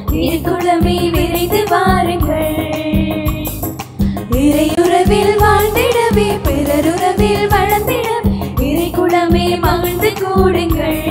திருக்குளமே விரைந்து வாருங்கள் இறையுறவில் வாழ்ந்திடவே பிறருறவில் வளர்ந்திட இறைக்குளமே மகிழ்ந்து கூடுங்கள்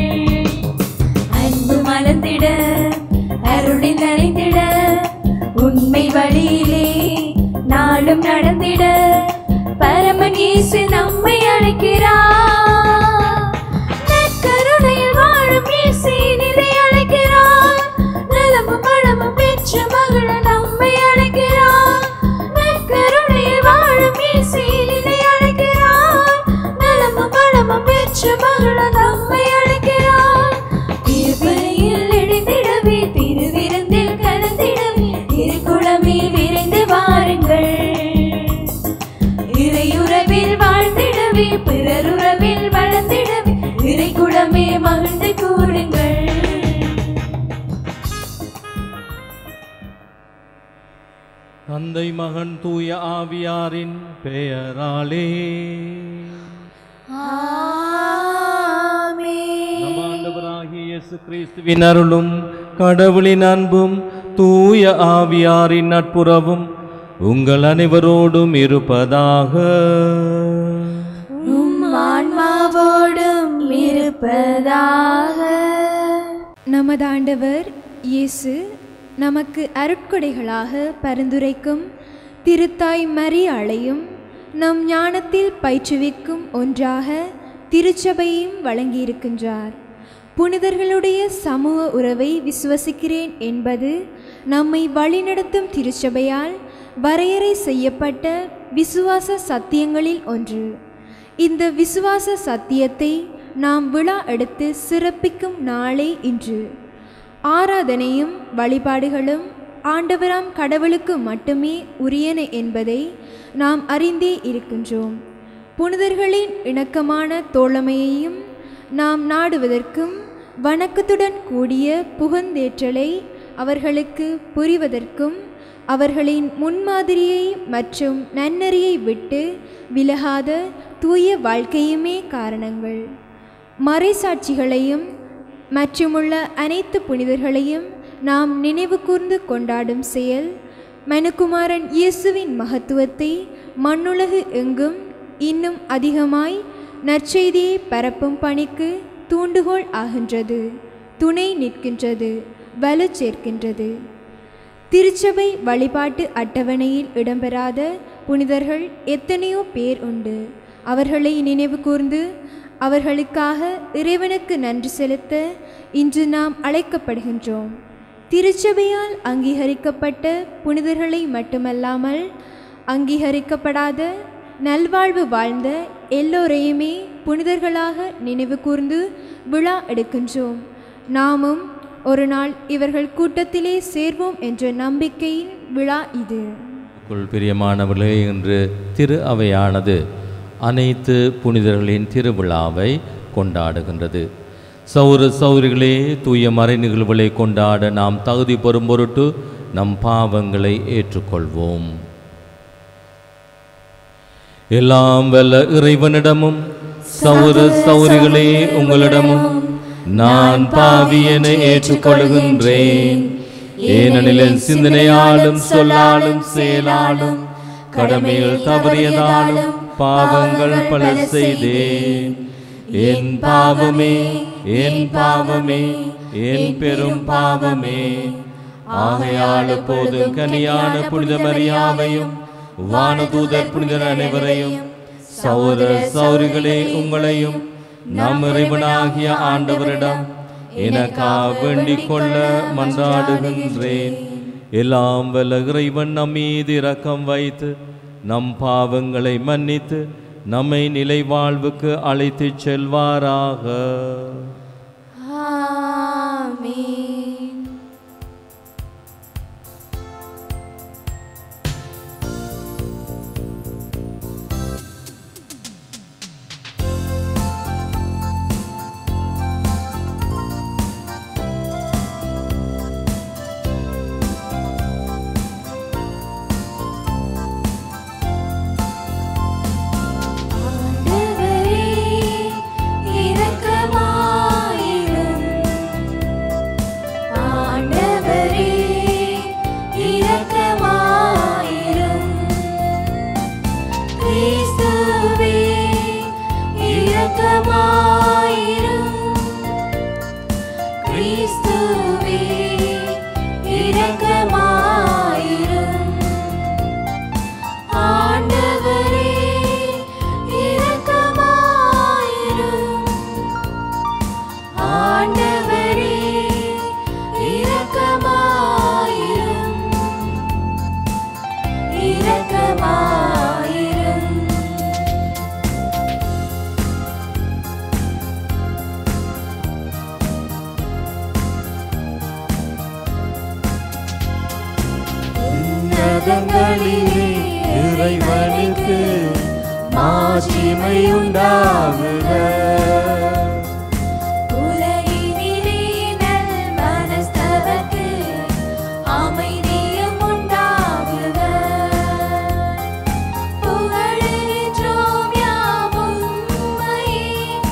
அன்பு மலர்ந்திட அருளில் நனைந்திட உண்மை வழியிலே நாளும் நடந்திட பரமன் இயேசு நம்மை அழைக்கிறார் நற்கருணையில் வாழும் இயேசு நிலை அழைக்கிறார் நலமும் வளமும் பெற்ற மகள நம்மை அழைக்கிறார் நற்கருணையில் வாழும் இயேசு நிலை அழைக்கிறார் நலமும் வளமும் பெற்ற மகள நம்மை அழைக்கிறார் திருப்பலியில் இணைந்திடவே திருவிருந்தில் கலந்திடவே திருக்குளமே விரைந்து வாருங்கள் இறையுறவில் வாழ்ந்திடவே பிறருறவில் வளர்ந்திடவே இறைக்குளமே மகிழ்ந்து கூடுங்கள் தந்தை மகன் தூய ஆவியாரின் பெயராலே நம் ஆண்டவராகிய இயேசு கிறிஸ்துவின் அருளும் கடவுளின் அன்பும் தூய ஆவியாரின் நட்புறவும் உங்கள் அனைவரோடும் இருப்பதாக உம் ஆன்மாவோடும் இருப்பதாக நமது ஆண்டவர் இயேசு நமக்கு அருட்கொடைகளாக பரிந்துரைக்கும் திருத்தாய் மரியாளையும் நம் ஞானத்தில் பயிற்றுவிக்கும் ஒன்றாக திருச்சபையும் வழங்கியிருக்கின்றார் புனிதர்களுடைய சமூக உறவை விசுவசிக்கிறேன் என்பது நம்மை வழிநடத்தும் திருச்சபையால் வரையறை செய்யப்பட்ட விசுவாச சத்தியங்களில் ஒன்று இந்த விசுவாச சத்தியத்தை நாம் விழா எடுத்து சிறப்பிக்கும் நாளே இன்று ஆராதனையும் வழிபாடுகளும் ஆண்டவராம் கடவுளுக்கு மட்டுமே உரியன என்பதை நாம் அறிந்தே இருக்கின்றோம் புனிதர்களின் இணக்கமான தோழமையையும் நாம் நாடுவதற்கும் வணக்கத்துடன் கூடிய புகந்தேற்றலை அவர்களுக்கு புரிவதற்கும் அவர்களின் முன்மாதிரியை மற்றும் நன்னறியை விட்டு விலகாத தூய வாழ்க்கையுமே காரணங்கள் மறைசாட்சிகளையும் மற்றுமுள்ள அனைத்து புனிதர்களையும் நாம் நினைவு கூர்ந்து கொண்டாடும் செயல் மனுக்குமாரன் இயேசுவின் மகத்துவத்தை மண்ணுலகு எங்கும் இன்னும் அதிகமாய் நற்செய்தியை பரப்பும் பணிக்கு தூண்டுகோல் ஆகின்றது துணை நிற்கின்றது வலு சேர்க்கின்றது திருச்சபை வழிபாட்டு அட்டவணையில் இடம்பெறாத புனிதர்கள் எத்தனையோ பேர் உண்டு அவர்களை நினைவு கூர்ந்து அவர்களுக்காக இறைவனுக்கு நன்றி செலுத்த இன்று நாம் அழைக்கப்படுகின்றோம் திருச்சபையால் அங்கீகரிக்கப்பட்ட புனிதர்களை மட்டுமல்லாமல் அங்கீகரிக்கப்படாத நல்வாழ்வு வாழ்ந்த எல்லோரையுமே புனிதர்களாக நினைவு கூர்ந்து விழா எடுக்கின்றோம் நாமும் ஒரு நாள் இவர்கள் கூட்டத்திலே சேர்வோம் என்ற நம்பிக்கையின் விழா இது உங்கள் பிரியமானவர்களே இன்று திரு அவையானது அனைத்து புனிதர்களின் திருவிழாவை கொண்டாடுகின்றது சௌர சௌரிகளே தூய மறை நிகழ்வுகளை கொண்டாட நாம் தகுதி பெறும் பொருட்டு நம் பாவங்களை ஏற்றுக்கொள்வோம் எல்லாம் வல்ல இறைவனிடமும் சௌர சௌரிகளே உங்களிடமும் நான் பாவியென ஏற்றுக்கொள்கின்றேன் ஏனெனில் என் சிந்தனையாலும் சொல்லாலும் செயலாலும் கடமைகள் தவறியதாலும் பாவங்கள் பல செய்தேன் என் பாவமே என் பாவமே என் பெரும் பாவமே ஆகையால் போதும் கனியான புனித மரியாவையும் வானதூதர் புனிதர் அனைவரையும் சௌர சௌரிகளே உங்களையும் நம் இறைவனாகிய ஆண்டவரிடம் எனக்கா வேண்டிக் கொள்ள மன்றாடுகின்றேன் எல்லாம் வல்ல இறைவன் நம் மீது இரக்கம் வைத்து நம் பாவங்களை மன்னித்து நம்மை நிலை வாழ்வுக்கு அழைத்துச் செல்வாராக ஆமென் ஆண்டவரே இரக்கமாயிரும் இறைவனுக்கு மாட்சிமை உண்டாகுக உலகினிலே நல் மனஸ்தவர்க்கு அமைதியும் உண்டாகுக. புகழுகின்றோம் யாம் உம்மையே,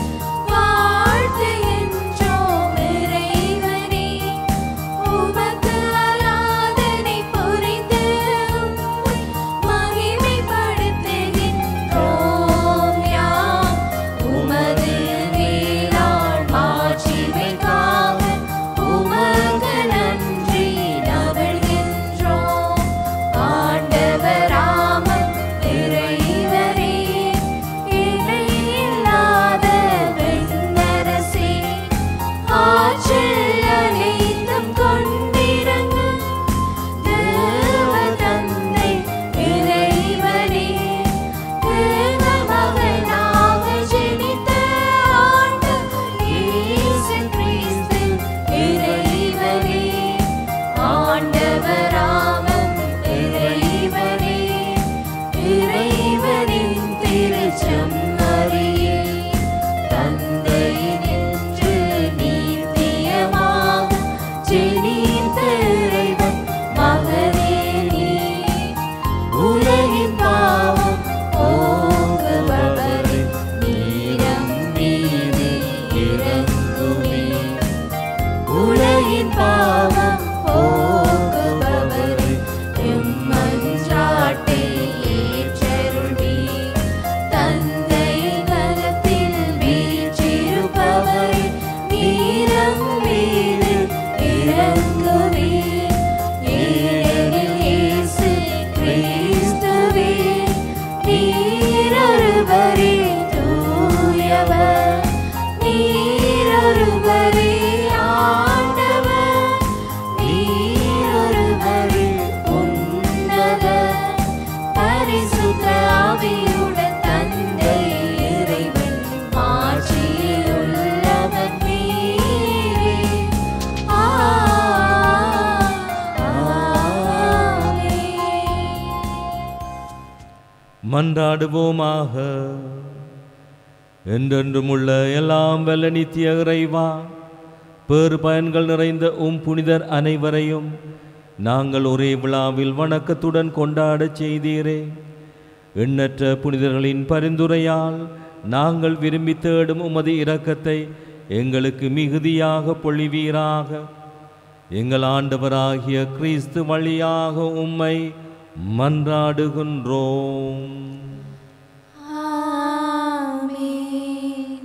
வாழ்த்துகின்றோம் இறைவனே. உமக்கு ஆராதனை புரிந்து உம்மை மகிமைப்படுத்துகின்றோம் யாம். உமது மேலாள் மாட்சிமைக்காக உமக்கு நன்றி நவிழ்கின்றோம். ஆண்டவராமன் இறைவரே, இணையில்லாத விண்ணரசே, ஆற்றல் அனைத்தும் கொண்டிறங்கும் தேவ தந்தை இறைவனே, தேவ மகனாக ஜெனித்த ஆண்டு இயேசு கிறிஸ்து இறைவனே, ஆண்டவராமன் இறைவனே, இறைவனின் திருச்செம்மறியே, தந்தையினின்று நித்தியமாக ஜெனித்த இறைவன் மகனே நீ. உலகின் பாவம் போக்குபவரே, நீரம் மீது இறங்குமே. உலகின் பாவம் போக்குபவரே, எம் மன்றாட்டை ஏற்றருள்வீர். தந்தை நலத்தில் வீற்றிருப்பவரே, நீரம் மீது இறங்குமே. ஏனெனில் இயேசு கிறிஸ்துவே, நீரொருவரே தூயவர், நீரொருவரே ஆண்டவர், நீரொருவரே உன்னதர். பரிசுத்த ஆவியுடன் தந்தை இறைவன் ஆட்சியுள்ளவர் நீரே. ஆ, ஆமென். மன்றாடுவோமாக என்றென்றும் உள்ள எல்லாம் வல்ல நித்திய இறைவா பேறு பயன்கள் நிறைந்த உம் புனிதர் அனைவரையும் நாங்கள் ஒரே விழாவில் வணக்கத்துடன் கொண்டாடச் செய்தீரே எண்ணற்ற புனிதர்களின் பரிந்துரையால் நாங்கள் விரும்பி தேடும் உமது இரக்கத்தை எங்களுக்கு மிகுதியாக பொழிவீராக எங்கள் ஆண்டவராகிய கிறிஸ்து வழியாக உம்மை மன்றாடுகின்றோம் ஆமென்.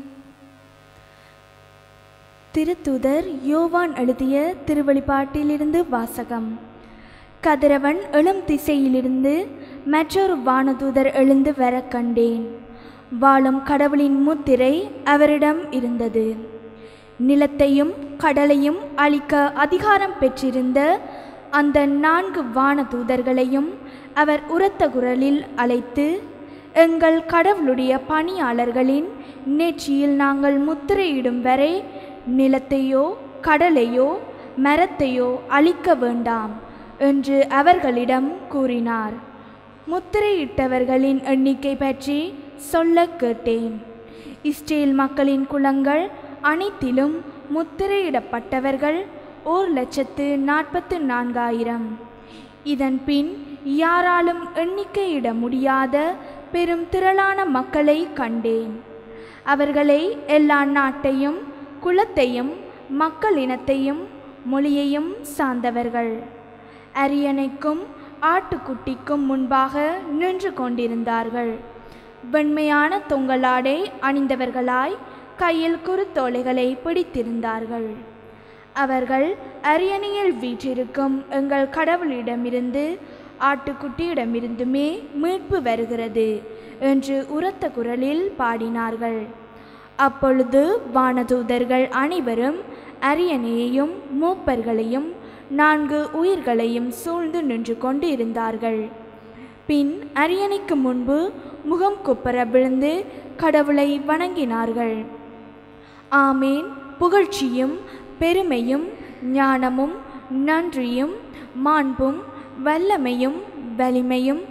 திருத்துதர் யோவான் எழுதிய திருவழிபாட்டிலிருந்து வாசகம் கதிரவன் எழும் திசையிலிருந்து மற்றொரு வானதூதர் எழுந்து வர கண்டேன் வாழும் கடவுளின் முத்திரை அவரிடம் இருந்தது நிலத்தையும் கடலையும் அழிக்க அதிகாரம் பெற்றிருந்த அந்த நான்கு வானதூதர்களையும் அவர் உரத்த குரலில் அழைத்து எங்கள் கடவுளுடைய பணியாளர்களின் நெற்றியில் நாங்கள் முத்திரையிடும் வரை நிலத்தையோ கடலையோ மரத்தையோ அழிக்க வேண்டாம் என்று அவர்களிடம் கூறினார் முத்திரையிட்டவர்களின் எண்ணிக்கை பற்றி சொல்ல கேட்டேன் இஸ்ரேல் மக்களின் குலங்கள் அனைத்திலும் முத்திரையிடப்பட்டவர்கள் ஓர் லட்சத்து நாற்பத்து நான்காயிரம் இதன் பின் யாராலும் எண்ணிக்கையிட முடியாத பெரும் திரளான மக்களை கண்டேன் அவர்களை எல்லா நாட்டையும் குலத்தையும் மக்களினத்தையும் மொழியையும் சார்ந்தவர்கள் அரியணைக்கும் ஆட்டுக்குட்டிக்கும் முன்பாக நின்று கொண்டிருந்தார்கள் வெண்மையான தொங்கலாடை அணிந்தவர்களாய் கையில் குருத்தோலைகளை பிடித்திருந்தார்கள் அவர்கள் அரியணையில் வீற்றிருக்கும் எங்கள் கடவுளிடமிருந்து ஆட்டுக்குட்டியிடமிருந்துமே மீட்பு வருகிறது என்று உரத்த குரலில் பாடினார்கள் அப்பொழுது வானதூதர்கள் அனைவரும் அரியணையையும் மூப்பர்களையும் நான்கு உயிர்களையும் சூழ்ந்து நின்று கொண்டு இருந்தார்கள் பின் அரியணைக்கு முன்பு முகம் குப்பர விழுந்து கடவுளை வணங்கினார்கள் ஆமேன் புகழ்ச்சியும் பெருமையும் ஞானமும் நன்றியும் மாண்பும் வல்லமையும் வலிமையும்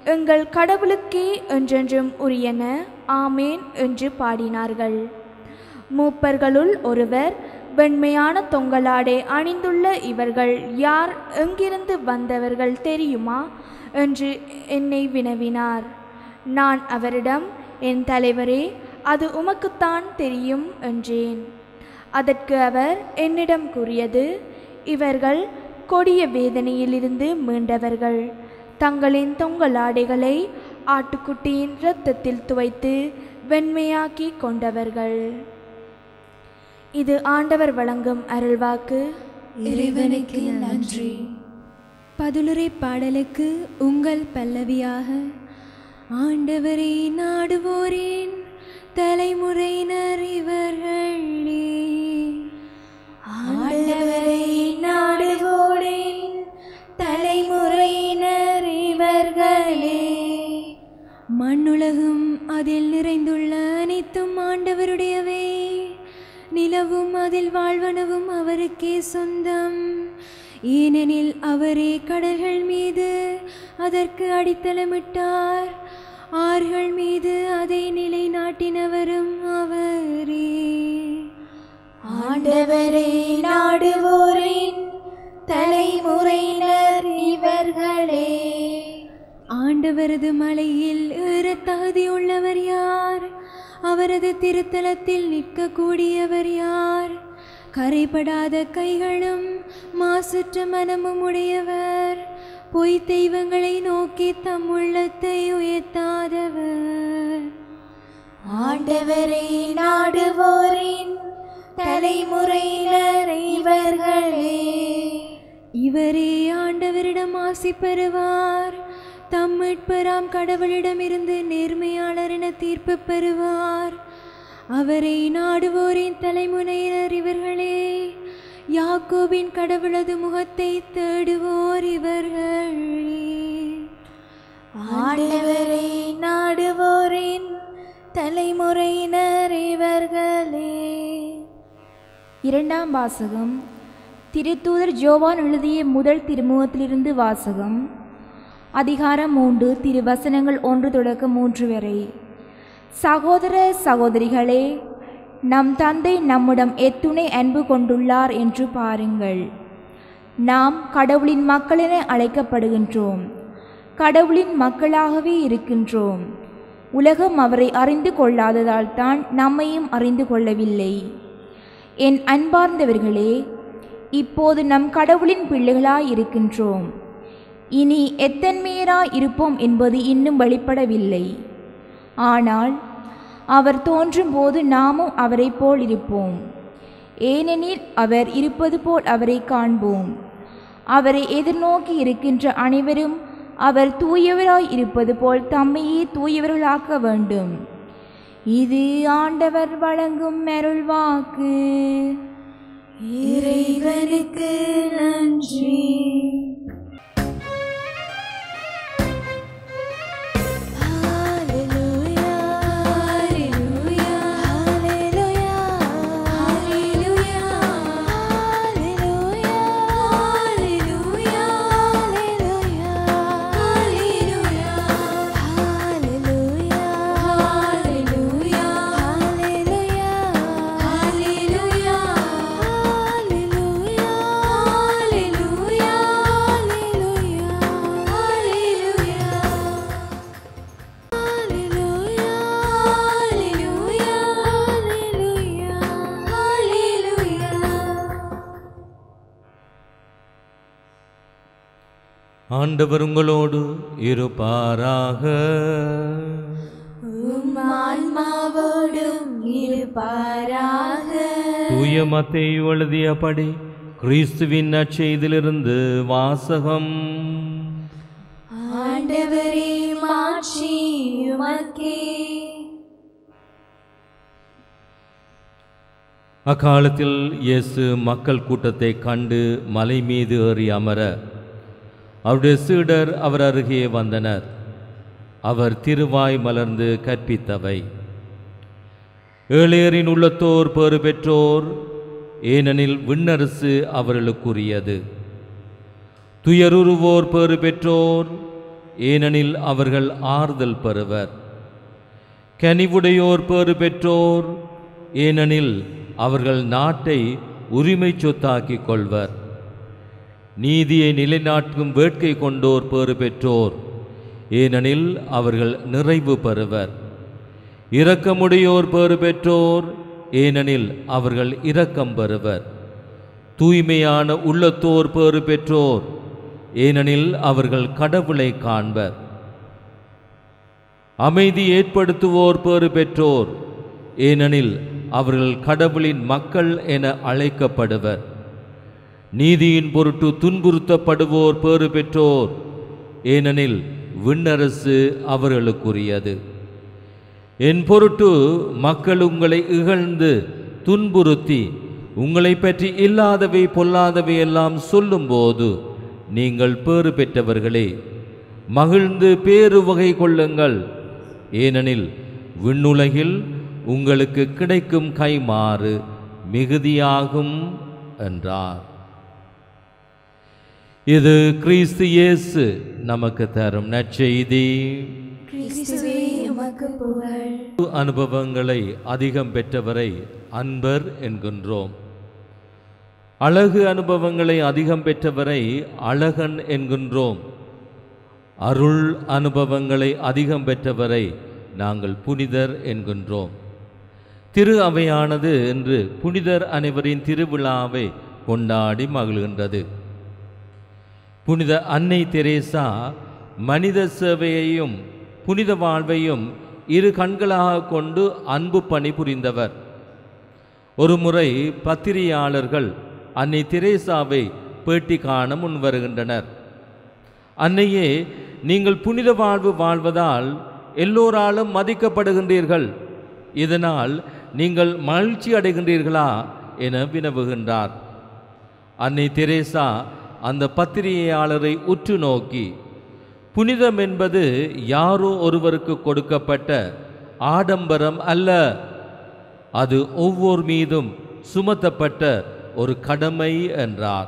எங்கள் கடவுளுக்கே என்றென்றும் உரியன ஆமேன் என்று பாடினார்கள் மூப்பர்களுள் ஒருவர் வெண்மையான தொங்கலாடை அணிந்துள்ள இவர்கள் யார் எங்கிருந்து வந்தவர்கள் தெரியுமா என்று என்னை வினவினார் நான் அவரிடம் என் தலைவரே அது உமக்குத்தான் தெரியும் என்றேன் அதற்கு அவர் என்னிடம் கூறியது இவர்கள் கொடிய வேதனையிலிருந்து மீண்டவர்கள் தங்களின் தொங்கலாடைகளை ஆட்டுக்குட்டியின் இரத்தத்தில் துவைத்து வெண்மையாக்கி கொண்டவர்கள் இது ஆண்டவர் வழங்கும் அருள்வாக்கு இறைவனுக்கு நன்றி பதிலுரை பாடலுக்கு உங்கள் பல்லவியாக ஆண்டவரை நாடுவோரின் தலைமுறையினர் இவர்களே ஆண்டவரை நாடுவோரின் தலைமுறையினர் இவர்களே மண்ணுலகும் அதில் நிறைந்துள்ள அனைத்தும் ஆண்டவருடையவே நிலவும் அதில் வாழ்வனவும் அவருக்கே சொந்தம் ஏனெனில் அவரே கடல்கள் மீது அதற்கு அடித்தளமிட்டார் ஆறுகள் மீது அதை நிலைநாட்டினவரும் அவரே ஆண்டவரை நாடுவோரின் தலைமுறையினர் இவர்களே ஆண்டவரது மலையில் ஏற தகுதியுள்ளவர் யார் அவரது திருத்தலத்தில் நிற்கக்கூடியவர் யார் கரைபடாத கைகளும் மாசற்ற மனமும் உடையவர் பொய் தெய்வங்களை நோக்கி தம் உள்ளத்தை உயர்த்தாதவர் ஆண்டவரை நாடுவோரின் தலைமுறையினர் இவர்களே இவரே ஆண்டவரிடம் ஆசி பெறுவார் தம் மீட்பராம் கடவுளிடமிருந்து நேர்மையாளர் என தீர்ப்பு பெறுவார் அவரை நாடுவோரின் தலைமுறையினர் இவர்களே யாக்கோபின் கடவுளது முகத்தை தேடுவோர் இவர்களே ஆண்டவரை நாடுவோரின் தலைமுறையினர் இவர்களே இரண்டாம் வாசகம் திருத்தூதர் ஜோவான் எழுதிய முதல் திருமுகத்திலிருந்து வாசகம் அதிகாரம் மூன்று திருவசனங்கள் ஒன்று தொடக்க மூன்று வரை சகோதர சகோதரிகளே நம் தந்தை நம்மிடம் எத்துணை அன்பு கொண்டுள்ளார் என்று பாருங்கள் நாம் கடவுளின் மக்களென அழைக்கப்படுகின்றோம் கடவுளின் மக்களாகவே இருக்கின்றோம் உலகம் அவரை அறிந்து கொள்ளாததால் தான் நம்மையும் அறிந்து கொள்ளவில்லை என் அன்பார்ந்தவர்களே இப்போது நம் கடவுளின் பிள்ளைகளாய் இருக்கின்றோம் இனி எத்தன்மையராய் இருப்போம் என்பது இன்னும் வெளிப்படவில்லை ஆனால் அவர் தோன்றும் போது நாமும் அவரைப் போல் இருப்போம் ஏனெனில் அவர் இருப்பது போல் அவரை காண்போம் அவரை எதிர்நோக்கி இருக்கின்ற அனைவரும் அவர் தூயவராய் இருப்பது போல் தம்மையே தூயவர்களாக்க வேண்டும் இது ஆண்டவர் வழங்கும் அருள்வாக்கு இறைவனுக்கு நன்றி ஹalleluya ஹalleluya ஹalleluya ஹalleluya ஹalleluya ஹalleluya ஹalleluya ஹalleluya ஹalleluya ஹalleluya ஹalleluya ஹalleluya ஹalleluya ஆண்டவர் உங்களோடு இருப்பாராக ஆன்மாவோடும் இருப்பாராக தூய மத்தேயு எழுதியபடி கிறிஸ்துவின் நற்செய்திலிருந்து வாசகம் ஆண்டவரே மாட்சி உமக்கே அக்காலத்தில் இயேசு மக்கள் கூட்டத்தை கண்டு மலை மீது ஏறி அமர அவருடைய சீடர் அவர் அருகே வந்தனர் அவர் திருவாய் மலர்ந்து கற்பித்தவை ஏழையரின் உள்ளத்தோர் பேறு பெற்றோர் ஏனெனில் விண்ணரசு அவர்களுக்குரியது துயருருவோர் பேறு பெற்றோர் ஏனெனில் அவர்கள் ஆறுதல் பெறுவர் கனிவுடையோர் பேறு பெற்றோர் ஏனெனில் அவர்கள் நாட்டை உரிமை சொத்தாக்கிக் கொள்வர் நீதியை நிலைநாட்டும் வேட்கை கொண்டோர் பேறு பெற்றோர் ஏனெனில் அவர்கள் நிறைவு பெறுவர் இரக்கமுடையோர் பேறு பெற்றோர் ஏனெனில் அவர்கள் இரக்கம் பெறுவர் தூய்மையான உள்ளத்தோர் பேறு பெற்றோர் ஏனெனில் அவர்கள் கடவுளை காண்பர் அமைதி ஏற்படுத்துவோர் பேறு பெற்றோர் ஏனெனில் அவர்கள் கடவுளின் மக்கள் என அழைக்கப்படுவர் நீதியின் பொருட்டு துன்புறுத்தப்படுவோர் பேறு பெற்றோர் ஏனெனில் விண்ணரசு அவர்களுக்குரியது என் பொருட்டு மக்கள் உங்களை இகழ்ந்து துன்புறுத்தி உங்களை பற்றி இல்லாதவை பொல்லாதவை எல்லாம் சொல்லும்போது நீங்கள் பேறு பெற்றவர்களே மகிழ்ந்து பேறு வகை கொள்ளுங்கள் ஏனெனில் விண்ணுலகில் உங்களுக்கு கிடைக்கும் கைமாறு மிகுதியாகும் என்றார் இது கிறிஸ்து இயேசு நமக்கு தரும் நற்செய்தி கிறிஸ்துவே உமக்கு புகழ் அனுபவங்களை அதிகம் பெற்றவரை அன்பர் என்கின்றோம் அழகு அனுபவங்களை அதிகம் பெற்றவரை அழகன் என்கின்றோம் அருள் அனுபவங்களை அதிகம் பெற்றவரை நாங்கள் புனிதர் என்கின்றோம் திரு அவையானது என்று புனிதர் அனைவரின் திருவிழாவை கொண்டாடி மகிழ்கின்றது புனித அன்னை தெரேசா மனித சேவையையும் புனித வாழ்வையும் இரு கண்களாக கொண்டு அன்பு பணி புரிந்தவர் ஒருமுறை பத்திரிகையாளர்கள் அன்னை தெரேசாவை பேட்டி காண முன் வருகின்றனர் அன்னையே நீங்கள் புனித வாழ்வு வாழ்வதால் எல்லோராலும் மதிக்கப்படுகின்றீர்கள் இதனால் நீங்கள் மகிழ்ச்சி அடைகின்றீர்களா என வினவுகின்றார் அன்னை தெரேசா அந்த பத்திரிகையாளரை உற்று நோக்கி புனிதம் என்பது யாரோ ஒருவருக்கு கொடுக்கப்பட்ட ஆடம்பரம் அல்ல அது ஒவ்வொரு மீதும் சுமத்தப்பட்ட ஒரு கடமை என்றார்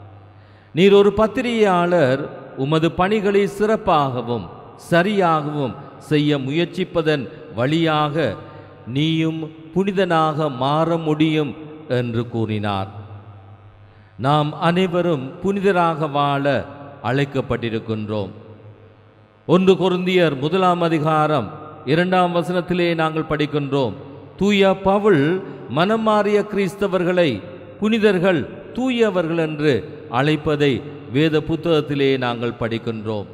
நீர் ஒரு பத்திரிகையாளர் உமது பணிகளை சிறப்பாகவும் சரியாகவும் செய்ய முயற்சிப்பதன் வழியாக நீயும் புனிதனாக மாற முடியும் என்று கூறினார் நாம் அனைவரும் புனிதராக வாழ அழைக்கப்பட்டிருக்கின்றோம் ஒன்று கொருந்தியர் முதலாம் அதிகாரம் இரண்டாம் வசனத்திலே நாங்கள் படிக்கின்றோம் தூய பவுல் மனம் மாறிய கிறிஸ்தவர்களை புனிதர்கள் தூயவர்கள் என்று அழைப்பதை வேத புத்தகத்திலே நாங்கள் படிக்கின்றோம்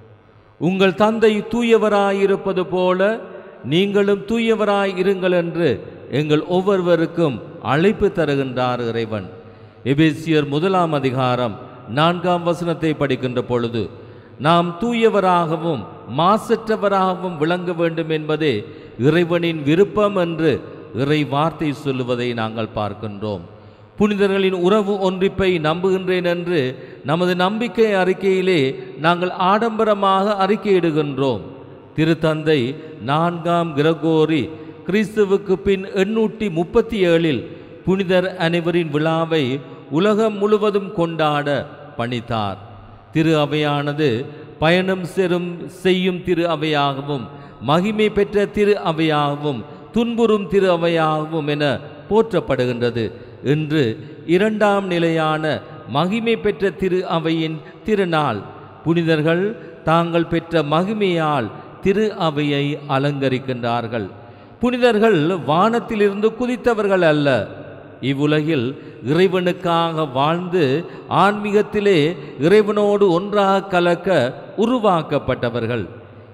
உங்கள் தந்தை தூயவராயிருப்பது போல நீங்களும் தூயவராய் இருங்கள் என்று எங்கள் ஒவ்வொருவருக்கும் அழைப்பு தருகின்றார் இறைவன் எபேசியர் முதலாம் அதிகாரம் நான்காம் வசனத்தை படிக்கின்ற பொழுது நாம் தூயவராகவும் மாசற்றவராகவும் விளங்க வேண்டும் என்பதே இறைவனின் விருப்பம் என்று இறை வார்த்தை சொல்லுவதை நாங்கள் பார்க்கின்றோம் புனிதர்களின் உறவு ஒன்றிப்பை நம்புகின்றேன் என்று நமது நம்பிக்கை அறிக்கையிலே நாங்கள் ஆடம்பரமாக அறிக்கையிடுகின்றோம் திருத்தந்தை நான்காம் கிரகோரி கிறிஸ்துவுக்கு பின் எண்ணூற்றி முப்பத்தி ஏழில் புனிதர் அனைவரின் விழாவை உலகம் முழுவதும் கொண்டாட பணித்தார் திரு அவையானது பயணம் செரும் செய்யும் திரு அவையாகவும் மகிமை பெற்ற திரு அவையாகவும் துன்புறும் திரு அவையாகவும் என போற்றப்படுகின்றது இன்று இரண்டாம் நிலையான மகிமை பெற்ற திரு அவையின் திருநாள் புனிதர்கள் தாங்கள் பெற்ற மகிமையால் திரு அவையை அலங்கரிக்கின்றார்கள் புனிதர்கள் வானத்திலிருந்து குதித்தவர்கள் அல்ல இவ்வுலகில் இறைவனுக்காக வாழ்ந்து ஆன்மீகத்திலே இறைவனோடு ஒன்றாக கலக்க உருவாக்கப்பட்டவர்கள்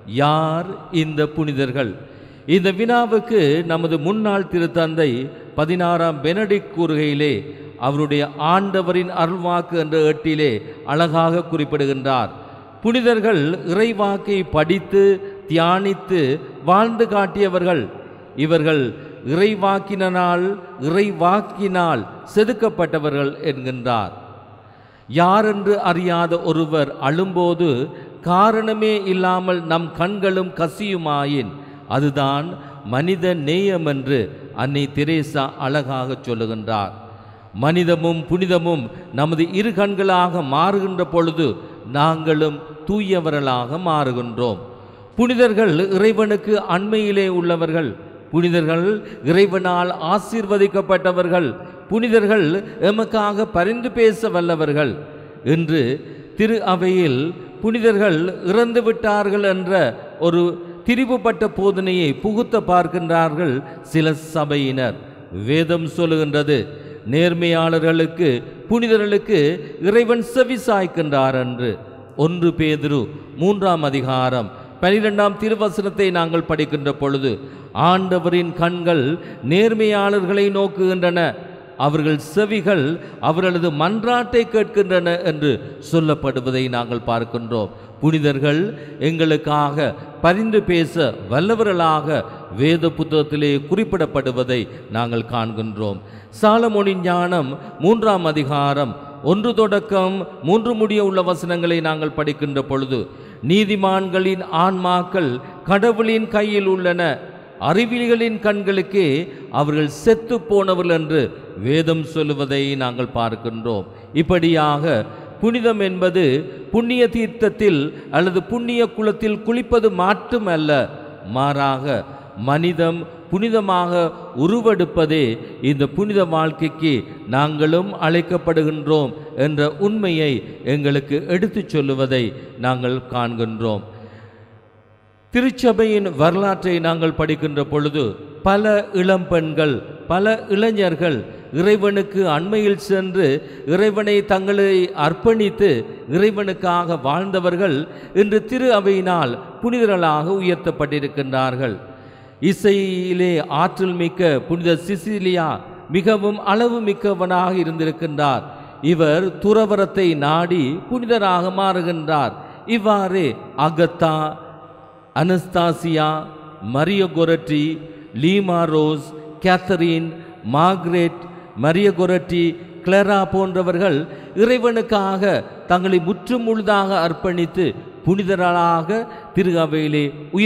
யார் இந்த புனிதர்கள் இந்த வினாவுக்கு நமது முன்னாள் திருத்தந்தை பதினாறாம் பெனடிக் கூறுகையிலே அவருடைய ஆண்டவரின் அருள்வாக்கு என்ற ஏட்டிலே அழகாக குறிப்பிடுகின்றார் புனிதர்கள் இறைவாக்கை படித்து தியானித்து வாழ்ந்து காட்டியவர்கள் இவர்கள் இறைவாக்கினால் இறைவாக்கினால் செதுக்கப்பட்டவர்கள் என்கின்றார் யாரென்று அறியாத ஒருவர் அழும்போது காரணமே இல்லாமல் நம் கண்களும் கசியுமாயின் அதுதான் மனித நேயம் என்று அன்னை தெரேசா அழகாக சொல்லுகின்றார் மனிதமும் புனிதமும் நமது இரு கண்களாக மாறுகின்ற பொழுது நாங்களும் தூயவர்களாக மாறுகின்றோம் புனிதர்கள் இறைவனுக்கு அண்மையிலே உள்ளவர்கள் புனிதர்கள் இறைவனால் ஆசீர்வதிக்கப்பட்டவர்கள் புனிதர்கள் எமக்காக பரிந்து பேச வல்லவர்கள் என்று திரு அவையில் புனிதர்கள் இறந்து விட்டார்கள் என்ற ஒரு திரிவுபட்ட போதனையை புகுத்த பார்க்கின்றார்கள் சில சபையினர் வேதம் சொல்லுகின்றது நேர்மையாளர்களுக்கு புனிதர்களுக்கு இறைவன் செவி சாய்க்கின்றார் என்று ஒன்று பேதுரு மூன்றாம் அதிகாரம் பனிரெண்டாம் திருவசனத்தை நாங்கள் படிக்கின்ற பொழுது ஆண்டவரின் கண்கள் நேர்மையாளர்களை நோக்குகின்றன அவர்கள் செவிகள் அவர்களது மன்றாட்டை கேட்கின்றன என்று சொல்லப்படுவதை நாங்கள் பார்க்கின்றோம் புனிதர்கள் எங்களுக்காக பரிந்து பேச வல்லவர்களாக வேத புத்தகத்திலே குறிப்பிடப்படுவதை நாங்கள் காண்கின்றோம் சாலமோனின் ஞானம் மூன்றாம் அதிகாரம் ஒன்று தொடக்கம் மூன்று முடிய உள்ள வசனங்களை நாங்கள் படிக்கின்ற பொழுது நீதிமான்களின் ஆன்மாக்கள் கடவுளின் கையில் உள்ளன அறிவிலிகளின் கண்களுக்கே அவர்கள் செத்து போனவர்கள் என்று வேதம் சொல்லுவதை நாங்கள் பார்க்கின்றோம் இப்படியாக புனிதம் என்பது புண்ணிய தீர்த்தத்தில் அல்லது புண்ணிய குளத்தில் குளிப்பது மட்டுமல்ல மாறாக மனிதம் புனிதமாக உருவெடுப்பதே இந்த புனித வாழ்க்கைக்கு நாங்களும் அழைக்கப்படுகின்றோம் என்ற உண்மையை எங்களுக்கு எடுத்துச் சொல்லுவதை நாங்கள் காண்கின்றோம் திருச்சபையின் வரலாற்றை நாங்கள் படிக்கின்ற பொழுது பல இளம்பெண்கள் பல இளைஞர்கள் இறைவனுக்கு அண்மையில் சென்று இறைவனை தங்களை அர்ப்பணித்து இறைவனுக்காக வாழ்ந்தவர்கள் இன்று திரு அவையினால் புனிதர்களாக உயர்த்தப்பட்டிருக்கின்றார்கள் இசையிலே ஆற்றல் மிக்க புனித சிசிலியா மிகவும் அளவு மிக்கவனாக இருந்திருக்கின்றார் இவர் துறவரத்தை நாடி புனிதராக மாறுகின்றார் இவ்வாறு Agatha Anastasia Maria Goretti Lima Rose Catherine Margaret Maria Goretti Clara போன்றவர்கள் இறைவனுக்காக தங்களை முற்றுமுழுதாக அர்ப்பணித்து புனிதர்களாக திரு அவையிலே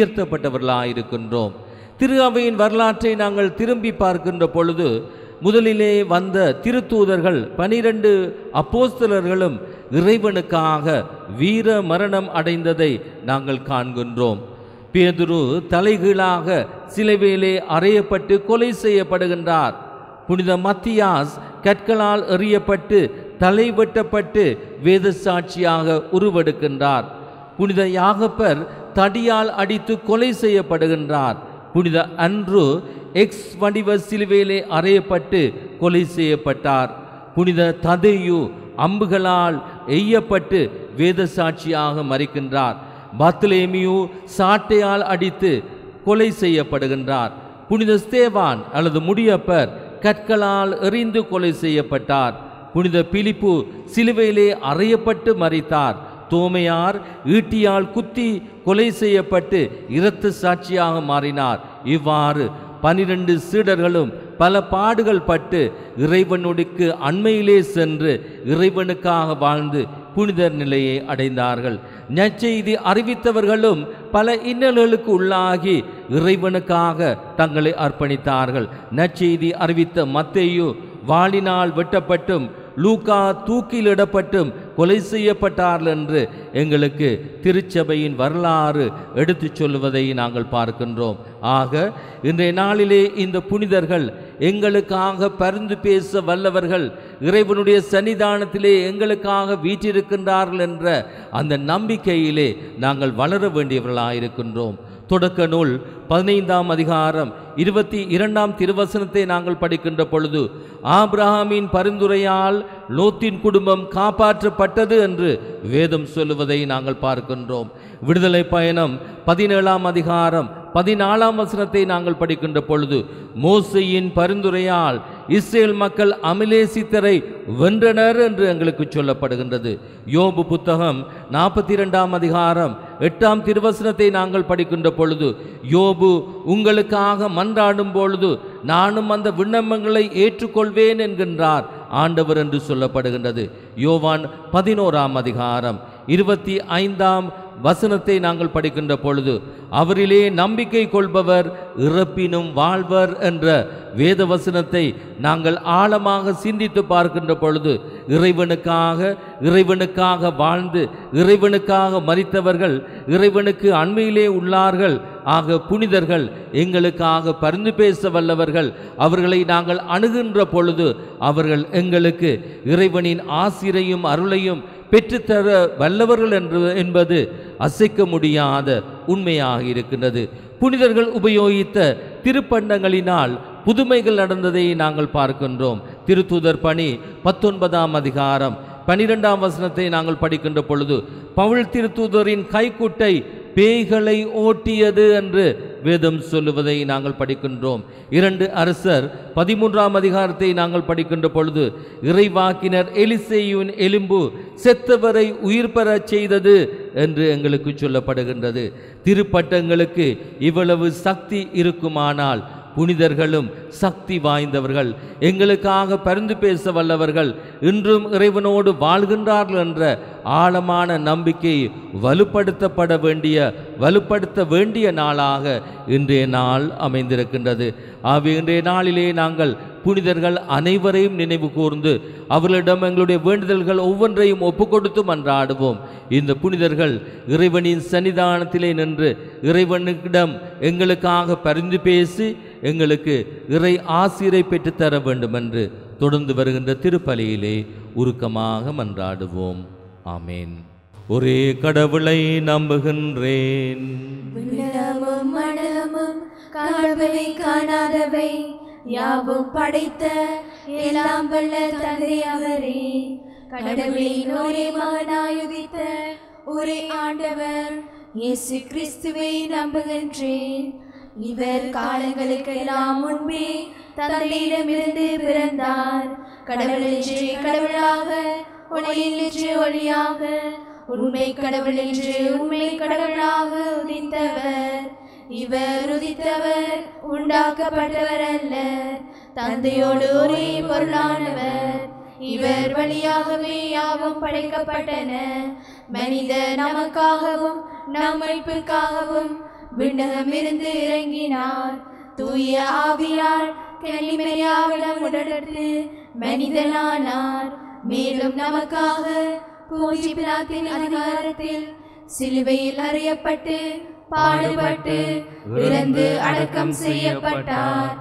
உயர்த்தப்பட்டவர்களாயிருக்கின்றோம் திரு அவையின் வரலாற்றை நாங்கள் திரும்பி பார்க்கின்ற பொழுது முதலிலே வந்த திருத்தூதர்கள் பனிரெண்டு அப்போஸ்தலர்களும் இறைவனுக்காக வீர மரணம் அடைந்ததை நாங்கள் காண்கின்றோம் பேதுரு தலைகீழாக சிலுவையிலே அறையப்பட்டு கொலை செய்யப்படுகின்றார் புனித மத்தியாஸ் கற்களால் எறியப்பட்டு தலை வெட்டப்பட்டு வேத சாட்சியாக உருவெடுக்கின்றார் புனித யாகப்பர் தடியால் அடித்து கொலை செய்யப்படுகின்றார் புனித அன்று எக்ஸ் வடிவ சிலுவையிலே அறையப்பட்டு கொலை செய்யப்பட்டார் புனித ததையு அம்புகளால் எய்யப்பட்டு வேத சாட்சியாக மறிக்கின்றார் பத்லேமியு சாட்டையால் அடித்து கொலை செய்யப்படுகின்றார் புனித ஸ்தேவான் அல்லது முடியப்பர் கற்களால் எறிந்து கொலை செய்யப்பட்டார் புனித பிலிப்பு சிலுவையிலே அறையப்பட்டு மறித்தார் தோமையார் ஈட்டியால் குத்தி கொலை செய்யப்பட்டு இரத்த சாட்சியாக மாறினார் இவ்வாறு பனிரெண்டு சீடர்களும் பல பாடுகள் பட்டு இறைவனுக்கு அண்மையிலே சென்று இறைவனுக்காக வாழ்ந்து புனிதர் நிலையை அடைந்தார்கள் நற்செய்தி அறிவித்தவர்களும் பல இன்னல்களுக்கு உள்ளாகி இறைவனுக்காக தங்களை அர்ப்பணித்தார்கள் நற்செய்தி அறிவித்த மத்தேயு வாளினால் வெட்டப்பட்டும் லூக்கா தூக்கிலிடப்பட்டும் கொலை செய்யப்பட்டார்கள் என்று எங்களுக்கு திருச்சபையின் வரலாறு எடுத்துச் சொல்வதை நாங்கள் பார்க்கின்றோம் ஆக இன்றைய நாளிலே இந்த புனிதர்கள் எங்களுக்காக பரிந்து பேச வல்லவர்கள் இறைவனுடைய சன்னிதானத்திலே எங்களுக்காக வீற்றிருக்கின்றார்கள் என்ற அந்த நம்பிக்கையிலே நாங்கள் வளர வேண்டியவர்களாயிருக்கின்றோம் தொடக்க நூல் பதினைந்தாம் அதிகாரம் இருபத்தி இரண்டாம் திருவசனத்தை நாங்கள் படிக்கின்ற பொழுது ஆபிரஹாமின் பரிந்துரையால் லோத்தின் குடும்பம் காப்பாற்றப்பட்டது என்று வேதம் சொல்லுவதை நாங்கள் பார்க்கின்றோம் விடுதலை பயணம் பதினேழாம் அதிகாரம் பதினாலாம் வசனத்தை நாங்கள் படிக்கின்ற பொழுது மோசையின் பரிந்துரையால் இஸ்ரேல் மக்கள் அமிலேசித்தரை வென்றனர் என்று எங்களுக்கு சொல்லப்படுகின்றது யோபு புத்தகம் நாற்பத்தி இரண்டாம் அதிகாரம் எட்டாம் திருவசனத்தை நாங்கள் படிக்கின்ற பொழுது யோபு உங்களுக்காக மன்றாடும் பொழுது நானும் அந்த விண்ணப்பங்களை ஏற்றுக்கொள்வேன் என்கின்றார் ஆண்டவர் என்று சொல்லப்படுகின்றது யோவான் பதினோராம் அதிகாரம் இருபத்தி ஐந்தாம் வசனத்தை நாங்கள் படிக்கின்ற பொழுது அவரிலே நம்பிக்கை கொள்பவர் இறப்பினும் வாழ்வர் என்ற வேத வசனத்தை நாங்கள் ஆழமாக சிந்தித்து பார்க்கின்ற பொழுது இறைவனுக்காக இறைவனுக்காக வாழ்ந்து இறைவனுக்காக மறித்தவர்கள் இறைவனுக்கு அண்மையிலே உள்ளார்கள் ஆக புனிதர்கள் எங்களுக்காக பரிந்து பேச வல்லவர்கள் அவர்களை நாங்கள் அணுகின்ற பொழுது அவர்கள் எங்களுக்கு இறைவனின் ஆசிரையும் அருளையும் பெற்றுத்தர வல்லவர்கள் என்று என்பது அசைக்க முடியாத உண்மையாக இருக்கின்றது புனிதர்கள் உபயோகித்த திருப்பண்டங்களினால் புதுமைகள் நடந்ததை நாங்கள் பார்க்கின்றோம் திருத்தூதர் பணி பத்தொன்பதாம் அதிகாரம் பனிரெண்டாம் வசனத்தை நாங்கள் படிக்கின்ற பொழுது பவுல் திருத்தூதரின் கைக்குட்டை பேய்களை ஓட்டியது என்று வேதம் சொல்லுவதை நாங்கள் படிக்கின்றோம் இரண்டு அரசர் பதிமூன்றாம் அதிகாரத்தை நாங்கள் படிக்கின்ற பொழுது இறைவாக்கினர் எலிசேயுவின் எலும்பு செத்தவரை உயிர் பெறச் செய்தது என்று எங்களுக்கு சொல்லப்படுகின்றது திருப்பட்டங்களுக்கு இவ்வளவு சக்தி இருக்குமானால் புனிதர்களும் சக்தி வாய்ந்தவர்கள் எங்களுக்காக பரிந்து பேச வல்லவர்கள் இன்றும் இறைவனோடு வாழ்கின்றார்கள் என்ற ஆழமான நம்பிக்கை வலுப்படுத்தப்பட வேண்டிய வலுப்படுத்த வேண்டிய நாளாக இன்றைய நாள் அமைந்திருக்கின்றது ஆகவே இன்றைய நாளிலே நாங்கள் புனிதர்கள் அனைவரையும் நினைவு கூர்ந்து அவர்களிடம் எங்களுடைய வேண்டுதல்கள் ஒவ்வொன்றையும் ஒப்புக்கொடுத்து மன்றாடுவோம் இந்த புனிதர்கள் இறைவனின் சன்னிதானத்திலே நின்று இறைவனுக்கிடம் எங்களுக்காக பரிந்து பேசி எங்களுக்கு இறை ஆசிரை பெற்றுத்தர வேண்டும் என்று தொடர்ந்து வருகின்ற திருப்பலியிலே உருக்கமாக மன்றாடுவோம் ஆமேன் ஒரே கடவுளை நம்புகின்றேன் விண்ணகமும் மண்டலமும் காண்பவை காணாதவை யாவும் படைத்த எல்லாம் வல்ல தந்தை அவரே கடவுளின் ஒரே மகனாயுதித்த ஒரே ஆண்டவர் இயேசு கிறிஸ்துவை நம்புகின்றேன் இவர் காலங்களுக்கெல்லாம் முன்பே தந்தையிடமிருந்து பிறந்தார் கடவுள் என்று கடவுளாக ஒளியில் என்று ஒளியாக உண்மை கடவுள் என்று உண்மை கடவுளாக உதித்தவர் இவர் உதித்தவர் உண்டாக்கப்பட்டவர் அல்ல தந்தையோடு ஒரே பொருளானவர் இவர் வழியாகவே யாவும் படைக்கப்பட்டன மனித நமக்காகவும் நம் மீட்புக்காகவும் விண்ணகமிருந்து இறங்கினார் தூய ஆவியால் கன்னிமரியாவிடம் உடனடுத்து மனிதனானார் மேலும் நமக்காக பூஜி பிலாத்தின் அதிகாரத்தில் சிலுவையில் அறியப்பட்டு பாடுபட்டு இறந்து அடக்கம் செய்யப்பட்டார்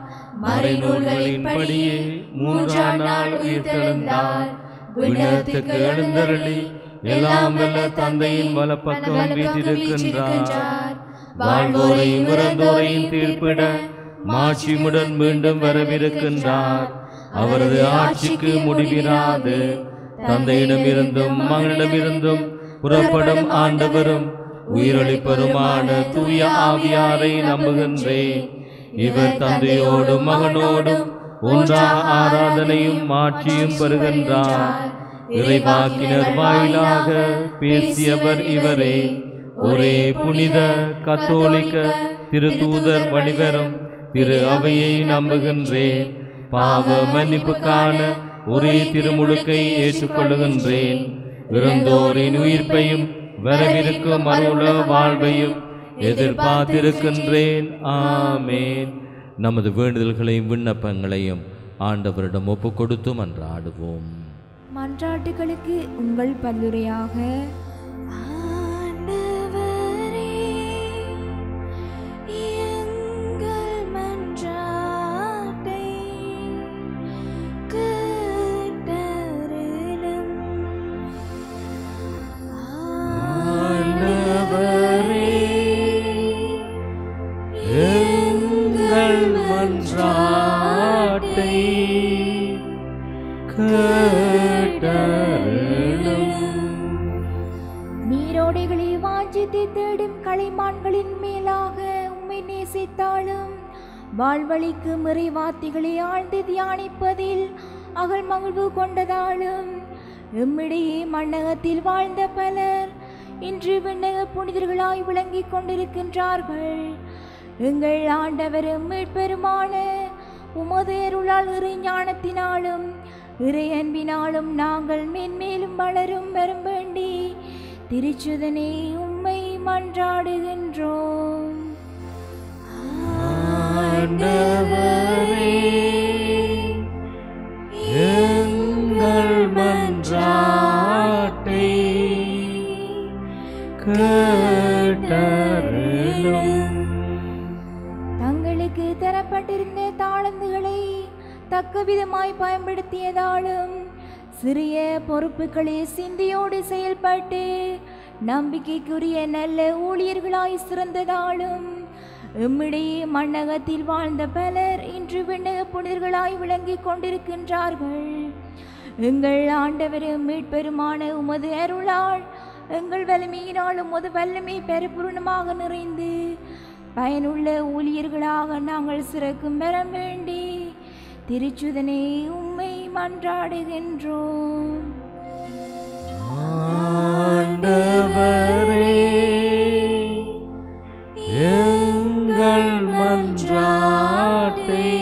மறைநூல்களின்படியே மூன்றாம் நாள் உயிர்த்தெழுந்தார் விண்ணகத்துக்கு எழுந்தருளி எல்லாம் வல்ல தந்தையின் வலப்பக்கம் வீற்றிருக்கின்றார் வாழ்வோரையும் இறந்தோரையும் தீர்ப்பிட மாட்சிமுடன் மீண்டும் வரவிருக்கின்றார் அவரது ஆட்சிக்கு முடிவிராது தந்தையிடமிருந்தும் மகனிடமிருந்தும் புறப்படும் ஆண்டவரும் உயிரளிப்பருமான தூய ஆவியாரை நம்புகின்றேன் இவர் தந்தையோடும் மகனோடும் ஒன்றா ஆராதனையும் மாட்சியும் பெறுகின்றார் இறைவாக்கினர் வாயிலாக பேசியவர் இவரே ஒரே புனித கத்தோலிக்க திருத்தூதர் வழிவரும் திரு அவையை நம்புகின்றேன் பாவ மன்னிப்புக்கான ஒரே திருமுழுக்கை ஏற்றுக்கொள்ளுகின்றேன் இறந்தோரின் உயிர்ப்பையும் வரவிருக்கும் மறுவுல வாழ்வையும் எதிர்பார்த்திருக்கின்றேன் ஆமேன் நமது வேண்டுதல்களையும் விண்ணப்பங்களையும் ஆண்டவரிடம் ஒப்பு கொடுத்து மன்றாடுவோம் மன்றாட்டுகளுக்கு உங்கள் பல்லுரையாக ஆண்டவரே எங்கள் மன்றாட்டை கேட்டருளும் ஆண்டவரே, எங்கள் மன்றாட்டை கேட்டருளும். நீரோடைகளை வாஞ்சித்து தேடும் களிமான்களின் மேலாக உம்மை நேசித்தாலும் வாழ்வழிக்கு மிறைவாத்திகளை ஆழ்ந்து தியானிப்பதில் அகல் மகிழ்வு கொண்டதாலும் எம்மிடையே மண்ணகத்தில் வாழ்ந்த பலர் இன்று விண்ணக புனிதர்களாய் விளங்கிக் கொண்டிருக்கின்றார்கள் எங்கள் ஆண்டவரும் மீட்பெருமான உமது அருளால் இறை ஞானத்தினாலும் இறை அன்பினாலும் நாங்கள் மென்மேலும் வளரும் வரும் வேண்டி திருச்சுதனே உம்மை மன்றாடுகின்றோம் ஆண்டவரே, எங்கள் மன்றாட்டை கேட்டருளும். தங்களுக்கு தரப்பட்டிருந்த தாளந்துகளை தக்கவிதமாய் பயன்படுத்தியதாலும் சிறிய பொறுப்புகளை சிந்தியோடு செயல்பட்டு நம்பிக்கைக்குரிய நல்ல ஊழியர்களாய் சிறந்ததாலும் எம்மிடையே மண்ணகத்தில் வாழ்ந்த பலர் இன்று விண்ணக புனிதர்களாய் விளங்கிக் கொண்டிருக்கின்றார்கள் எங்கள் ஆண்டவரும் மீட்பெருமான உமது அருளால் எங்கள் வலிமையினால் உமது வல்லமை பரிபூர்ணமாக நிறைந்து பயனுள்ள ஊழியர்களாக நாங்கள் சிறக்கும் பெற வேண்டி திருச்சுதனை உம்மை மன்றாடுகின்றோம் ஆண்டவரே, எங்கள் மன்றாட்டை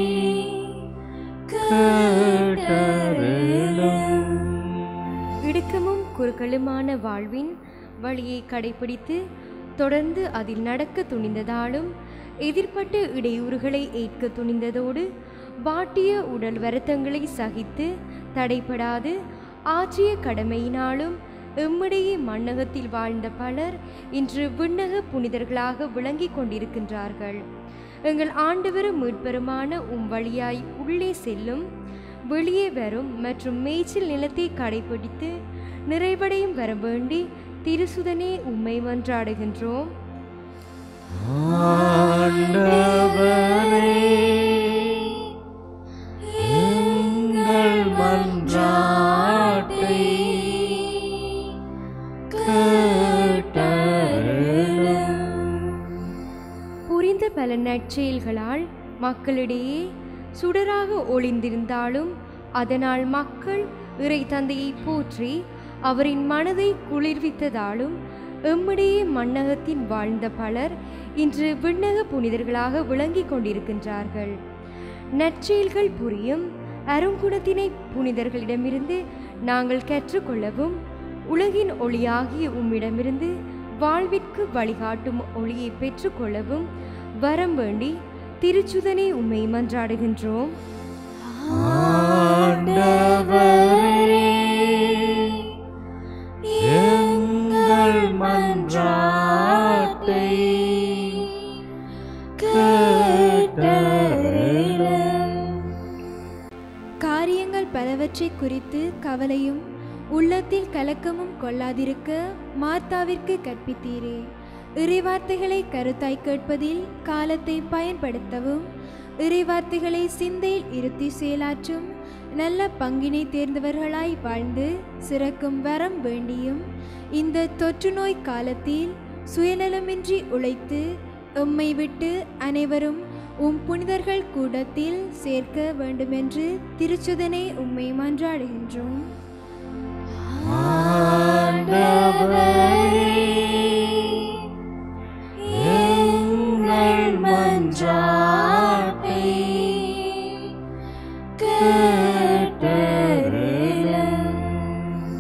கேட்டருளும். இடுக்கமும் குறுக்களுமான வாழ்வின் வழியை கடைபிடித்து தொடர்ந்து அதில் நடக்க துணிந்ததாலும் எதிர்ப்பட்ட இடையூறுகளை ஏற்க துணிந்ததோடு வாட்டிய உடல் வருத்தங்களை சகித்து தடைபடாது ஆற்றிய கடமையினாலும் எம்மிடையே மண்ணகத்தில் வாழ்ந்த பலர் இன்று விண்ணக புனிதர்களாக விளங்கிக் கொண்டிருக்கின்றார்கள் எங்கள் ஆண்டவரும் மீட்பெருமான உம் வழியாய் உள்ளே செல்லும் வெளியே வரும் மற்றும் மேய்ச்சல் நிலத்தை கடைபிடித்து நிறைவடையும் வர வேண்டி திருசுதனே உம்மை மன்றாடுகின்றோம் ஆண்டவரே, எங்கள் மன்றாட்டை கேட்டருளும். புரிந்த பல நற்செயல்களால் மக்களிடையே சுடராக ஒளிந்திருந்தாலும் அதனால் மக்கள் இறை தந்தையை போற்றி அவரின் மனதை குளிர்வித்ததாலும் எம்மிடையே மண்ணகத்தின் வாழ்ந்த பலர் இன்று விண்ணக புனிதர்களாக விளங்கிக் கொண்டிருக்கின்றார்கள் நற்செயல்கள் புரியும் அருங்குணத்தினை புனிதர்களிடமிருந்து நாங்கள் கற்றுக்கொள்ளவும் உலகின் ஒளியாகிய உம்மிடமிருந்து வாழ்விற்கு வழிகாட்டும் ஒளியை பெற்றுக்கொள்ளவும் வரம் வேண்டி திருச்சுதனை உம்மை மன்றாடுகின்றோம் ஆண்டவரே, எங்கள் மன்றாட்டை கேட்டருளும். காரியங்கள் பலவற்றை குறித்து கவலையும் உள்ளத்தில் கலக்கமும் கொள்ளாதிருக்க மார்த்தாவிற்கு கற்பித்தீரே இறைவார்த்தைகளை கருத்தாய் கேட்பதில் காலத்தை பயன்படுத்தவும் இறைவார்த்தைகளை சிந்தையில் இருத்தி செயலாற்றும் நல்ல பங்கினை தேர்ந்தவர்களாய் வாழ்ந்து சிறக்கும் வரம் வேண்டியும் இந்த தொற்று நோய் காலத்தில் சுயநலமின்றி உழைத்து எம்மை விட்டு அனைவரும் உம் புனிதர்கள் கூட்டத்தில் சேர்க்க வேண்டுமென்று திருச்சுதனை உம்மை மன்றாடுகின்றோம் ஆண்டவரே, எங்கள் மன்றாட்டை கேட்டருளும்.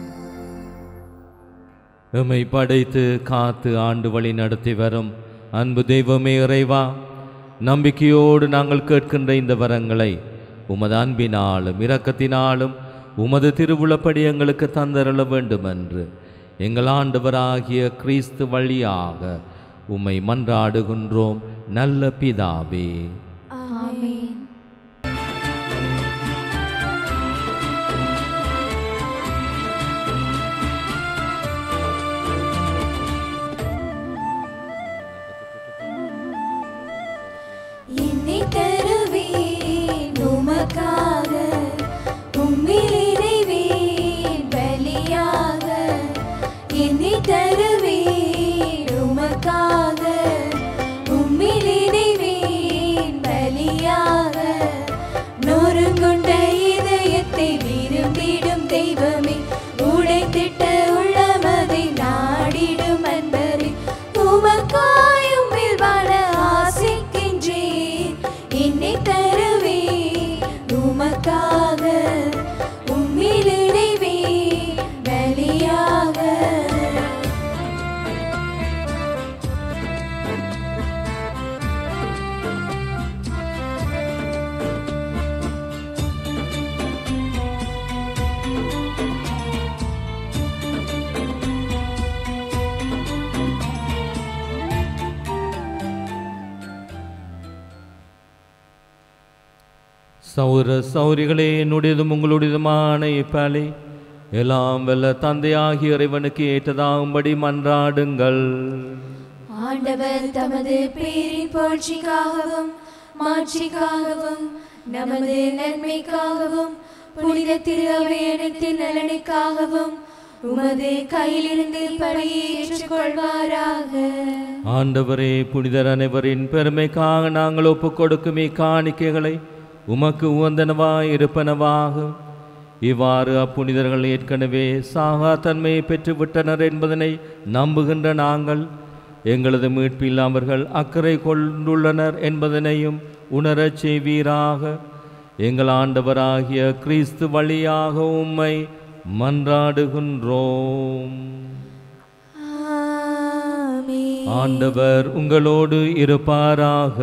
எம்மை படைத்து காத்து ஆண்டு வழி நடத்தி வரும் அன்பு தெய்வமே இறைவா நம்பிக்கையோடு நாங்கள் கேட்கின்ற இந்த வரங்களை உமது அன்பினாலும் இரக்கத்தினாலும் உமது திருவுளப்படி எங்களுக்கு தந்தருள வேண்டும் என்று எங்கள் ஆண்டவராகிய கிறிஸ்து வழியாக உம்மை மன்றாடுகின்றோம் நல்ல பிதாவே ஆமென் என்னை தருவேன் உமக்காக உம்மில் இணைவேன் பலியாக என்னை தருவேன் உமக்காக உம்மில் இணைவேன் பலியாக நொறுங்குண்ட இதயத்தை விரும்பிடும் தெய்வமே உடைத்திட்ட உள்ளமதை நாடிடும் அன்பரே உமக்காயும் வாழ ஆசிக்கின்றேன் என்னை தருவே உமக்காக உம்மில் இணைவே பலியாக சௌர சௌரிகளே என்னுடையதும் உங்களுடையதுமான இப்பாலே எல்லாம் வல்ல தந்தையாகிய இறைவனுக்கு ஏற்றதாகும்படி மன்றாடுங்கள் ஆண்டவர் தமது பேரின் புகழ்ச்சிக்காகவும் மாட்சிக்காகவும் நமது நன்மைக்காகவும் புனித திரு அவையனத்தின் நலனுக்காகவும் உமது கையிலிருந்து பணியை ஏற்றுக்கொள்வாராக ஆண்டவரே புனிதர் அனைவரின் பெருமைக்காக நாங்கள் ஒப்புக் கொடுக்கும் இக்காணிக்கைகளை உமக்கு உகந்தனவாய் இருப்பனவாக இவ்வாறு அப்புனிதர்கள் ஏற்கனவே சாகா தன்மையை பெற்றுவிட்டனர் என்பதனை நம்புகின்ற நாங்கள் எங்களது மீட்பில் அவர்கள் அக்கறை கொண்டுள்ளனர் என்பதனையும் உணரச் செய்வீராக எங்கள் ஆண்டவராகிய கிறிஸ்து வழியாக உம்மை மன்றாடுகின்றோம் ஆமென். ஆண்டவர் உங்களோடு இருப்பாராக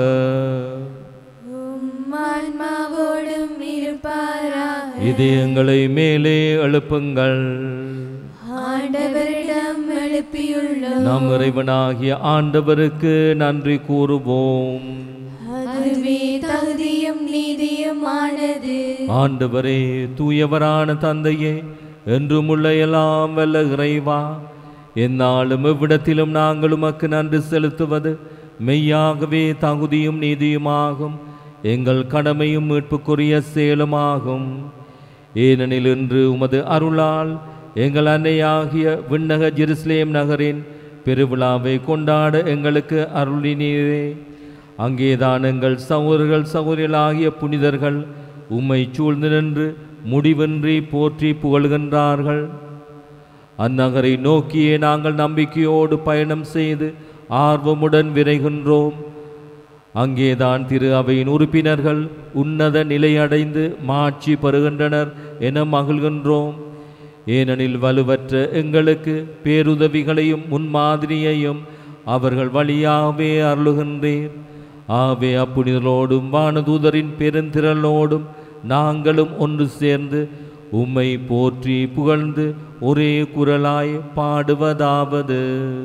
உம் ஆன்மாவோடும் இருப்பாராக இதயங்களை மேலே எழுப்புங்கள் ஆண்டவரிடம் எழுப்பியுள்ளோம் நம் இறைவனாகிய ஆண்டவருக்கு நன்றி கூறுவோம் அதுவே தகுதியும் நீதியுமானது ஆண்டவரே தூயவரான தந்தையே என்றும் உள்ள எல்லாம் வல்ல இறைவா எந்நாளும் எவ்விடத்திலும் நாங்கள் உமக்கு நன்றி செலுத்துவது மெய்யாகவே தகுதியும் நீதியுமாகும் எங்கள் கடமையும் மீட்புக்குரிய செயலுமாகும் ஏனெனில் இன்று உமது அருளால் எங்கள் அன்னையாகிய விண்ணக ஜெருசலேம் நகரின் பெருவிழாவை கொண்டாட எங்களுக்கு அருளினீரே அங்கேதான் எங்கள் சகோதரர்கள் சகோதரிகளாகிய புனிதர்கள் உம்மை சூழ்ந்து நின்று முடிவின்றி போற்றி புகழ்கின்றார்கள் அந்நகரை நோக்கியே நாங்கள் நம்பிக்கையோடு பயணம் செய்து ஆர்வமுடன் விரைகின்றோம் அங்கேதான் திரு அவையின் உறுப்பினர்கள் உன்னத நிலையடைந்து மாட்சி பெறுகின்றனர் என மகிழ்கின்றோம் ஏனெனில் வலுவற்ற எங்களுக்கு பேருதவிகளையும் முன்மாதிரியையும் அவர்கள் வழியாகவே அருளுகின்றேன் ஆவே அப்புனிதரோடும் வானதூதரின் பெருந்திரளோடும் நாங்களும் ஒன்று சேர்ந்து உம்மை போற்றி புகழ்ந்து ஒரே குரலாய் பாடுவதாவது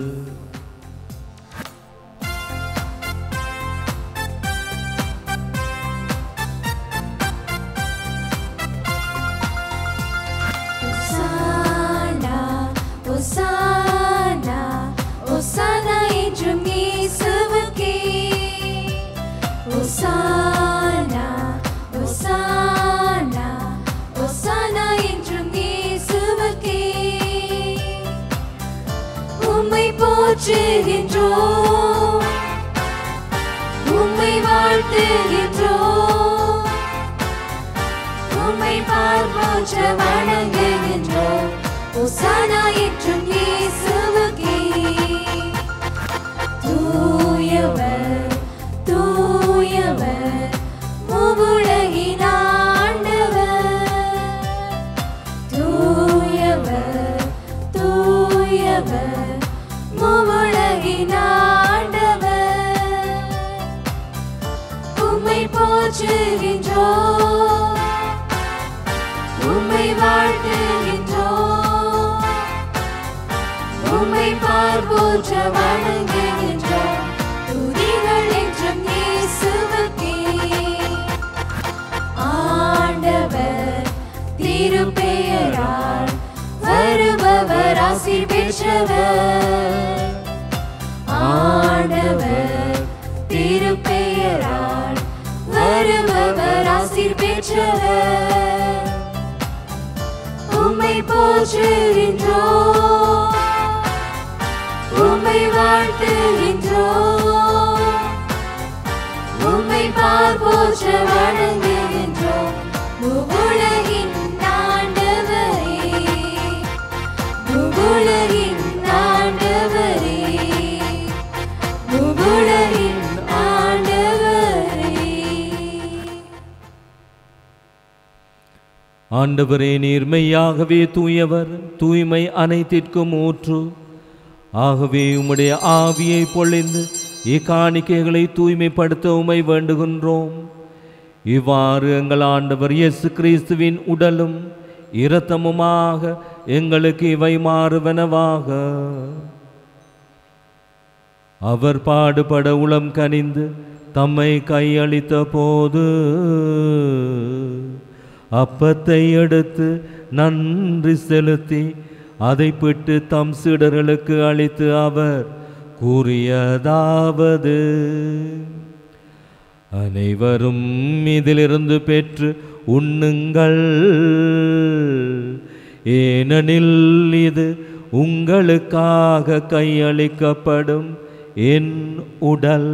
ஒசானா ஒசானா ஒசானா என்றும் இயேசுவுக்கே ஒசானா ஒசானா ஒசானா என்றும் இயேசுவுக்கே உம்மை போற்றுகின்றோம் உம்மை வாழ்த்துகின்றோம் உம்மை பார்ப்போற்ற வணங்குகின்றோம் ஒசானா என்றும் இயேசுவுக்கே தூயவர் தூயவர் மூவுலகின் ஆண்டவர் தூயவர் தூயவர் மூவுலகின் ஆண்டவர் உம்மை போற்றுகின்றோம் உம்மை வாழ்த்துகின்றோம் உம்மை பார்ப்போற்ற வணங்குகின்றோம் துதிகள் என்றும் இயேசுவுக்கே ஆண்டவர் திருப்பெயரால் வருபவர் ஆசீர் பெற்றவர் ஆண்டவர் திருப்பெயரால் வருபவர் ஆசீர் பெற்றவர் உம்மை போற்றுகின்றோம் உம்மை வாழ்த்துகின்றோம் உம்மை பார்ப்போற்ற வணங்குகின்றோம் உலகின் ஆண்டவரே உலகின் ஆண்டவரே உலகின் ஆண்டவரே ஆண்டவரே நீர்மையாகவே தூயவர் தூய்மை அனைத்திற்கும் ஊற்று ஆகவே உம்முடைய ஆவியை பொழிந்து இக்காணிக்கைகளை தூய்மைப்படுத்த உமை வேண்டுகின்றோம் இவ்வாறு எங்கள் ஆண்டவர் இயேசு கிறிஸ்துவின் உடலும் இரத்தமுமாக எங்களுக்கு இவை மாறுவனவாக அவர் பாடுபட உளம் கனிந்து தம்மை கையளித்த போது அப்பத்தை எடுத்து நன்றி செலுத்தி அதை பிட்டு தம் சீடர்களுக்கு அளித்து அவர் கூறியதாவது அனைவரும் இதிலிருந்து பெற்று உண்ணுங்கள் ஏனெனில் இது உங்களுக்காக கையளிக்கப்படும் என் உடல்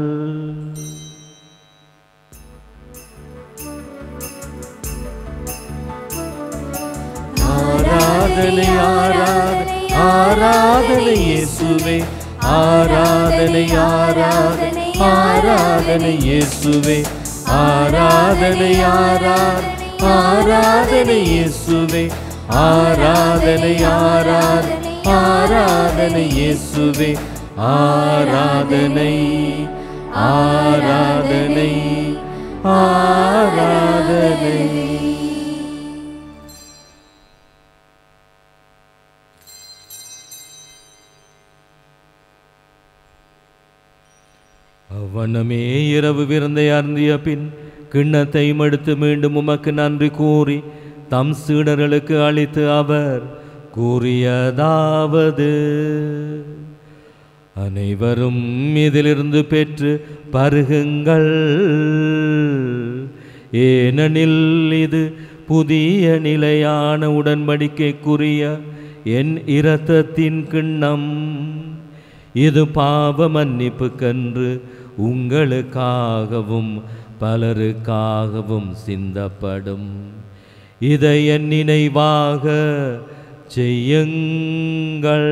ஆராதனை ஆராதனை ஆராதனை இயேசுவே ஆராதனை ஆராதனை ஆராதனை இயேசுவே ஆராதனை ஆராதனை ஆராதனை இயேசுவே ஆராதனை ஆராதனை ஆராதனை இயேசுவே ஆராதனை ஆராதனை ஆராதனை அவனமே இரவு விருந்தை அருந்திய பின் கிண்ணத்தை எடுத்து மீண்டும் உமக்கு நன்றி கூறி தம் சீடர்களுக்கு அளித்து அவர் கூறியதாவது அனைவரும் இதிலிருந்து பெற்று பருகுங்கள் ஏனெனில் இது புதிய நிலையான உடன்படிக்கைக்குரிய என் இரத்தத்தின் கிண்ணம் இது பாவ மன்னிப்புக்கன்று உங்களுக்காகவும் பலருக்காகவும் சிந்தப்படும் இதை என் நினைவாக செய்யுங்கள்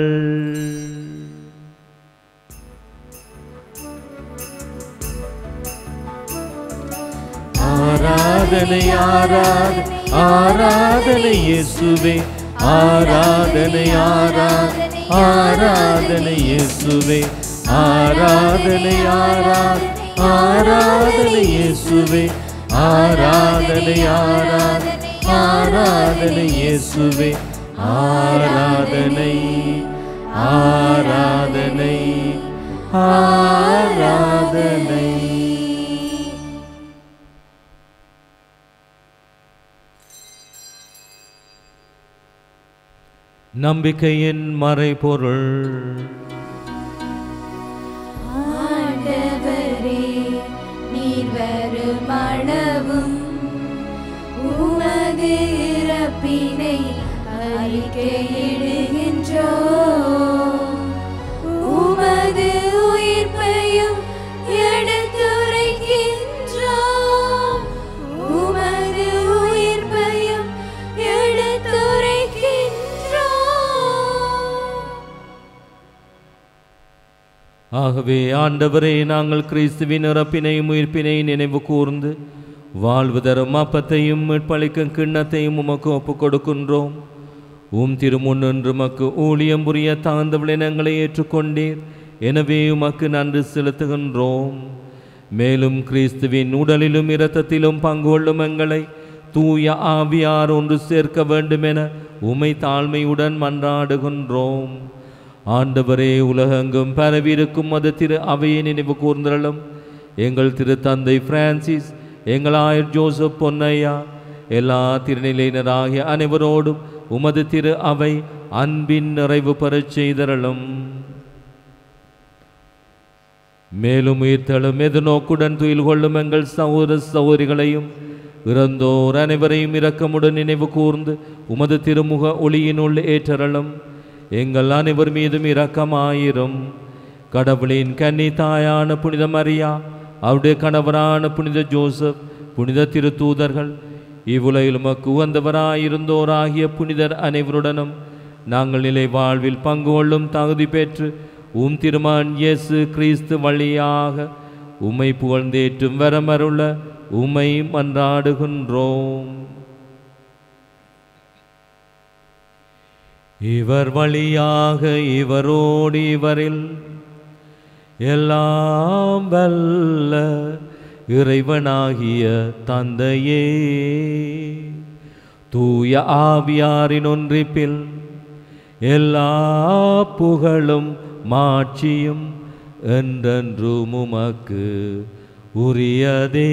ஆராதனை ஆராதனை ஆராதனை இயேசுவே ஆராதனை ஆராதனை ஆராதனை இயேசுவே ஆராதனை ஆராதனை ஆராதனை இயேசுவே ஆராதனை ஆராதனை ஆராதனை இயேசுவே ஆராதனை ஆராதனை ஆராதனை நம்பிக்கையின் மறைபொருள் ஆண்டவரே நீர் வரும் அளவும் உமது இறப்பினை அறிக்கையிடுகின்றோ உமது உயிர்ப்பையும் எடுத்துரைக்கின்றோம் உமது உயிர்ப்பையும் எடுத்துரைக்கின்றோம் ஆகவே ஆண்டவரே நாங்கள் கிறிஸ்துவின் இறப்பினையும் உயிர்ப்பினை நினைவு கூர்ந்து வாழ்வு தரும் அப்பத்தையும் மீட்பளிக்கும் கிண்ணத்தையும் உமக்கு ஒப்புக் கொடுக்கின்றோம் உம் திருமுன்னின்று மக்கு ஊழியம் புரிய தாழ்ந்த விளைனங்களை ஏற்றுக்கொண்டீர் எனவே உமக்கு நன்றி செலுத்துகின்றோம் மேலும் கிறிஸ்துவின் உடலிலும் இரத்தத்திலும் பங்கு கொள்ளும் எங்களை தூய ஆவியார் ஒன்று சேர்க்க வேண்டுமென உமை தாழ்மையுடன் மன்றாடுகின்றோம் ஆண்டவரே உலகெங்கும் பரவியிருக்கும் மது திரு அவையை நினைவு கூர்ந்தருளும் எங்கள் திரு தந்தை பிரான்சிஸ் எங்கள் ஆயர் ஜோசப் பொன்னையா எல்லா திருநிலையினராகிய அனைவரோடும் உமது திரு அவை அன்பின் நிறைவு பெறச் செய்தருளும் மேலும் உயிர்த்தலும் எதிர்நோக்குடன் துயில் கொள்ளும் எங்கள் சகோதர சகோதரிகளையும் இறந்தோர் அனைவரையும் இரக்கமுடன் நினைவு கூர்ந்து உமது திருமுக ஒளியினுள் ஏற்றரலும் எங்கள் அனைவர் மீதும் இரக்கமாயிரும் கடவுளின் கன்னி தாயான புனித மரியா அவருடைய கணவரான புனித ஜோசப் புனித திருத்தூதர்கள் இவ்வுலகில் உமக்கு உகந்தவராயிருந்தோராகிய புனிதர் அனைவருடனும் நாங்கள் நிலை வாழ்வில் பங்கு கொள்ளும் தகுதி பெற்று உம் திருமான் இயேசு கிறிஸ்து வழியாக உம்மை புகழ்ந்தேற்றும் வரமருள உம்மை மன்றாடுகின்றோம் இவர் வழியாக இவரோடு இவரில் எல்லாம் வல்ல இறைவனாகிய தந்தையே தூய ஆவியாரின் ஒன்றிப்பில் எல்லா புகழும் மாட்சியும் என்றென்றும் உமக்கு உரியதே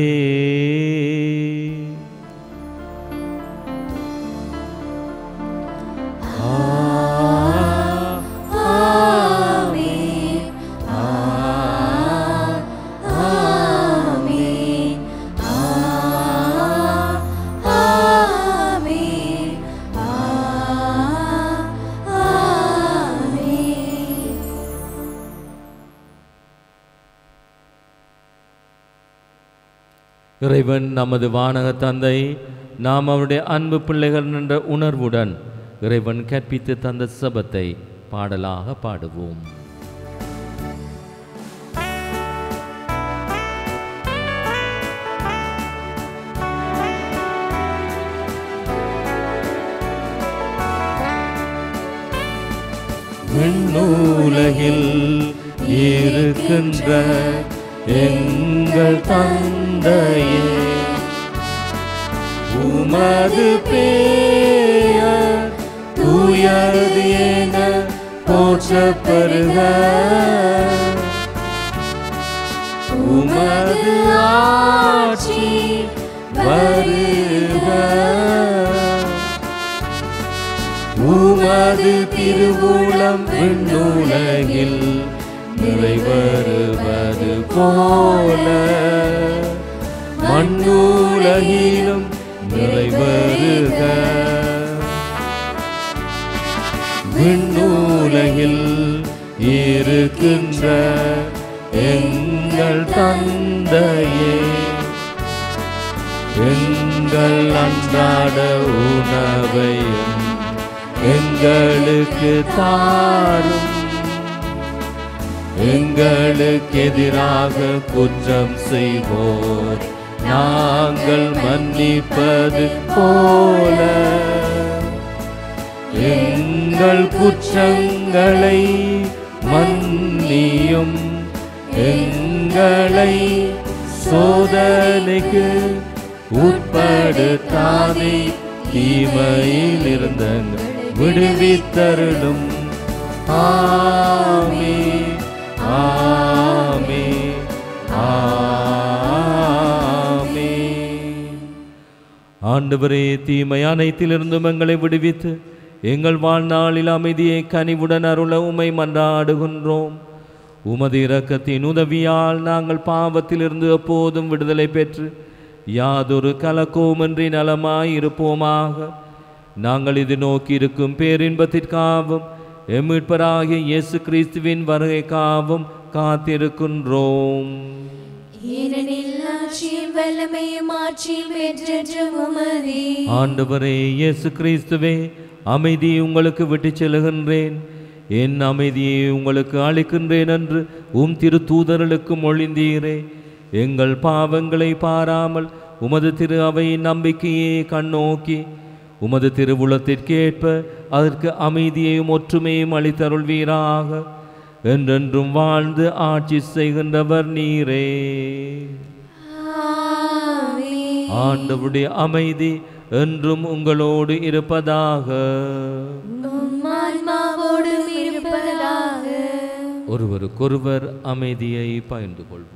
ஆமென் ஆமென் ஆமென் ஆமென் இறைவன் நமது வானக தந்தை நாம் அவருடைய அன்பு பிள்ளைகள் என்ற உணர்வுடன் இறைவன் கற்பித்து தந்த சபத்தை பாடலாக பாடுவோம் விண்ணூலகில் இருக்கின்ற எங்கள் தந்தையே உமது பேர் தூயது என போற்றப் பெறுக உமது ஆட்சி வருக உமது திருவுளம் விண்ணுலகில் நிறைவேறுவது போல மண்ணுலகிலும் நிறைவேறுக விண்ணுலகில் இருக்கின்ற எங்கள் தந்தையே எங்கள் அன்றாட உணவையும் எங்களுக்கு தாரும் எங்களுக்கு எதிராக குற்றம் செய்வோர் நாங்கள் மன்னிப்பது போல எங்கள் குற்றங்களை மன்னியும் எங்களை சோதனைக்கு உட்படுத்தாதே தீமையில் இருந்த விடுவித்தருளும் ஆமே ஆமே ஆமே ஆண்டவரே தீமை அனைத்திலிருந்தும் எங்களை விடுவித்து எங்கள் வாழ்நாளில் அமைதியை கனிவுடன் அருள உமை மன்றாடுகின்றோம் உமது இரக்கத்தின் உதவியால் நாங்கள் பாவத்திலிருந்து எப்போதும் விடுதலை பெற்று யாதொரு கலக்கோமின்றி நலமாய் இருப்போமாக நாங்கள் இது நோக்கி இருக்கும் பேரின்பத்திற்காகவும் எம்மிட்பராகிய இயேசு கிறிஸ்துவின் வருகைக்காகவும் காத்திருக்கின்றோம் ஏனெனில் ஆட்சியும் வல்லமையும் ஆட்சியும் என்றென்றும் உமதே ஆண்டவரே இயேசு கிறிஸ்துவே அமைதியை உங்களுக்கு விட்டுச் செல்கின்றேன் என் அமைதியை உங்களுக்கு அளிக்கின்றேன் என்று உம் திருத்தூதர்களுக்கு மொழிந்தீரே எங்கள் பாவங்களை பாராமல் உமது திரு அவையின் நம்பிக்கையை கண்ணோக்கி உமது திருவுளத்திற்கேற்ப அதற்கு அமைதியையும் ஒற்றுமையும் அளித்தருள்வீராக என்றென்றும் வாழ்ந்து ஆட்சி செய்கின்றவர் நீரே ஆமென். ஆண்டவருடைய அமைதி என்றும் உங்களோடு இருப்பதாக உம் ஆன்மாவோடும் இருப்பதாக ஒருவருக்கொருவர் அமைதியை பகிர்ந்து கொள்வோம்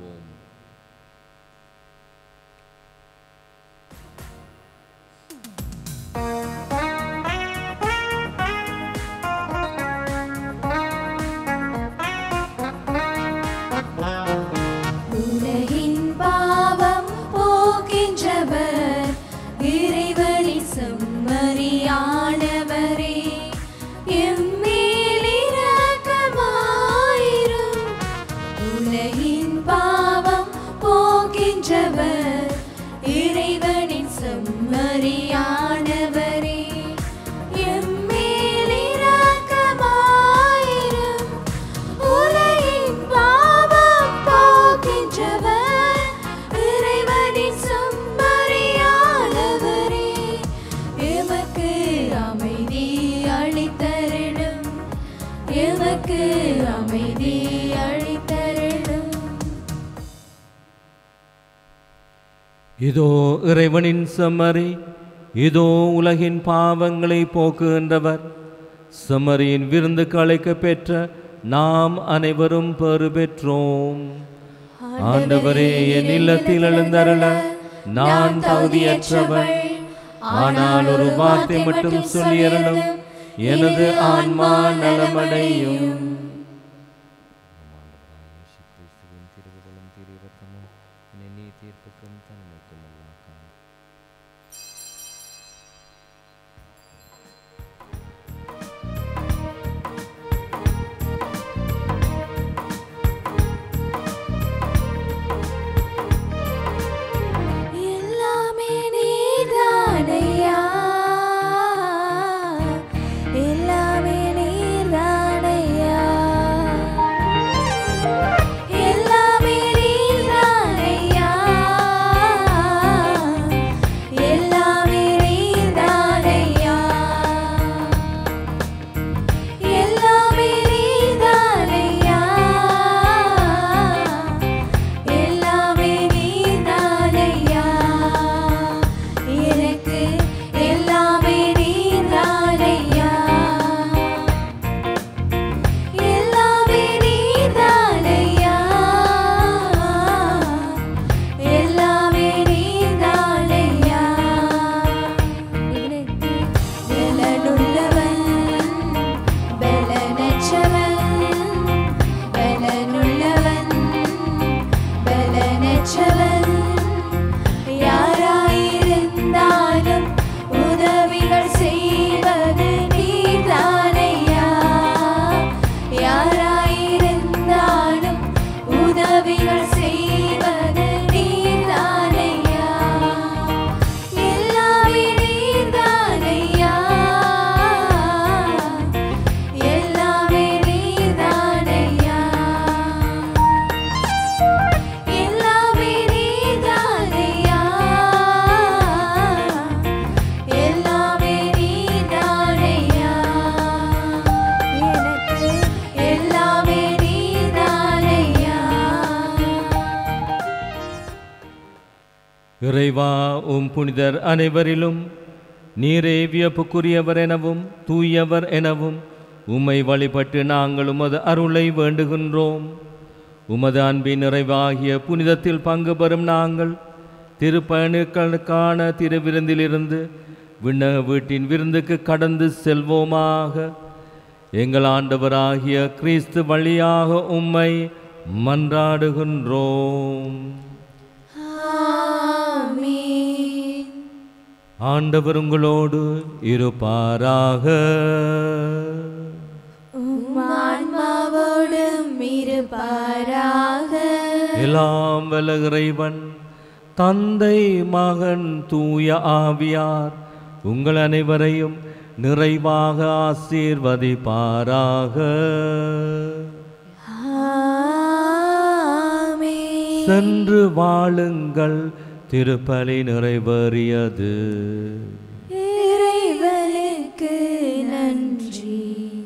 உலகின் பாவம் போக்கின்றவர் இறைவனின் செம்மறியானவரே எம்மேல் இரக்கமாயிரும் உலகின் பாவம் போக்கின்றவர் இறைவனின் செம்மறியானவரே எம்மேல் இரக்கமாயிரும் உலகின் பாவம் போக்கின்றவர் இறைவனின் செம்மறியானவரே எமக்கு அமைதி அளித்தருளும் எமக்கு அமைதி அளித்தருளும் இதோ இறைவனின் செம்மறி இதோ உலகின் பாவங்களை போக்குகின்றவர் செம்மறியின் விருந்துக்கு அழைக்க பெற்ற நாம் அனைவரும் பெறு பெற்றோம் ஆண்டவரே என் இல்லத்தில் எழுந்தருள நான் தகுதியற்றவள் ஆனால் ஒரு வார்த்தை மட்டும் சொல்லியருளும் எனது ஆன்மா நலமடையும் எல்லாமே நீதானையா எல்லாமே நீதானையா எல்லாமே நீதானையா எல்லாமே நீதானையா எல்லாமே நீதானையா எல்லாமே நீதானையா எனக்கு எல்லாமே நீதானையா எல்லாமே நீதானையா எல்லாமே நீதானையா எனக்கு பலனுள்ளவன் பலனற்றவன் பலனுள்ளவன் பலனற்றவன் யாராயிருந்தாலும் உதவிகள் செய்வது நீதானையா யாராயிருந்தாலும் உதவிகள் செய்வது நீதானையா எல்லாமே நீதானையா எல்லாமே நீதானையா எல்லாமே நீதானையா எல்லாமே நீதானையா எனக்கு எல்லாமே நீதானையா இறைவா உம் புனிதர் அனைவரிலும் நீரே வியப்புக்குரியவர் எனவும் தூயவர் எனவும் உம்மை வழிபட்டு நாங்கள் உமது அருளை வேண்டுகின்றோம் உமது அன்பின் நிறைவாகிய புனிதத்தில் பங்கு பெறும் நாங்கள் திருப்பயணுக்களுக்கான திருவிருந்திலிருந்து விண்ணக வீட்டின் விருந்துக்கு கடந்து செல்வோமாக எங்கள் ஆண்டவராகிய கிறிஸ்து வழியாக உம்மை மன்றாடுகின்றோம் ஆமென் ஆண்டவர் உங்களோடு இருப்பாராக உம் ஆன்மாவோடும் இருப்பாராக எல்லாம் வல்ல இறைவன் தந்தை மகன் தூய ஆவியார் உங்கள் அனைவரையும் நிறைவாக ஆசீர்வதிப்பாராக ஆமென் சென்று வாழுங்கள் திருப்பலி நிறைவேறியது இறைவனுக்கு நன்றி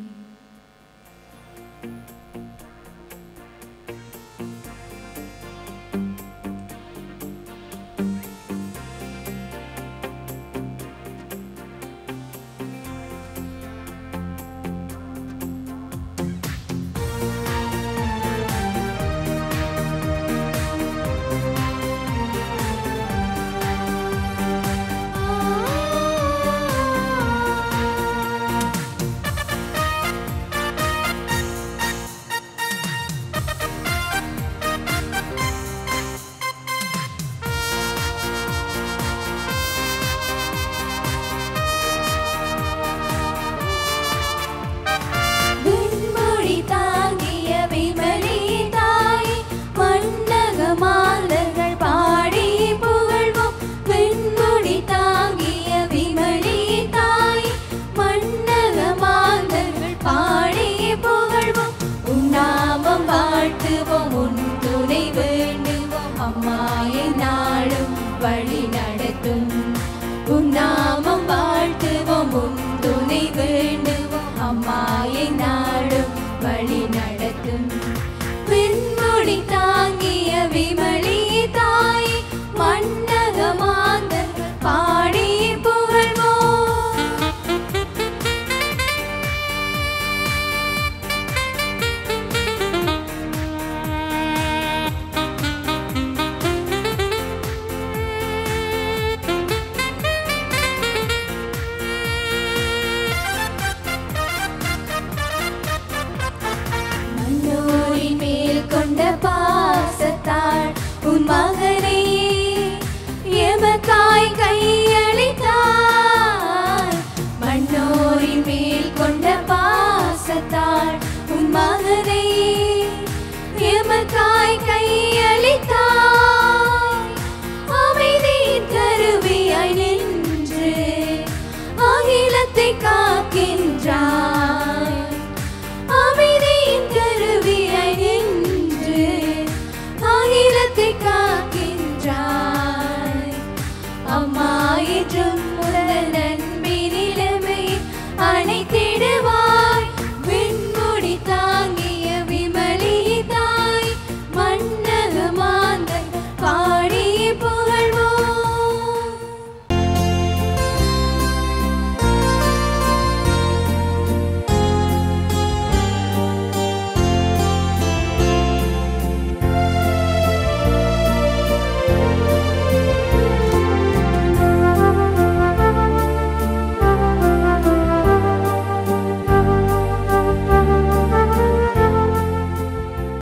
விண்மொழி தாங்கிய விமலி தாய் மன்னக மாந்தர்கள் பாடி புகழ்வோம் விண்மொழி தாங்கிய விமலி தாய் மன்னக மாந்தர்கள் பாடி புகழ்வோம் உன் நாமம் வாழ்த்துவோம் உன் துணை வேண்டுவோம் அம்மாயை நாளும் வழி நடத்தும் உன் நாமம் வாழ்த்துவோம் உன் துணை வேண்டுவோம் அம்மாயை நாடும் வழி நடத்தும் விண்மொழி தாங்கிய விமலி தாய் மன்னக மாந்தர்கள் பாடி புகழ்வோம் பா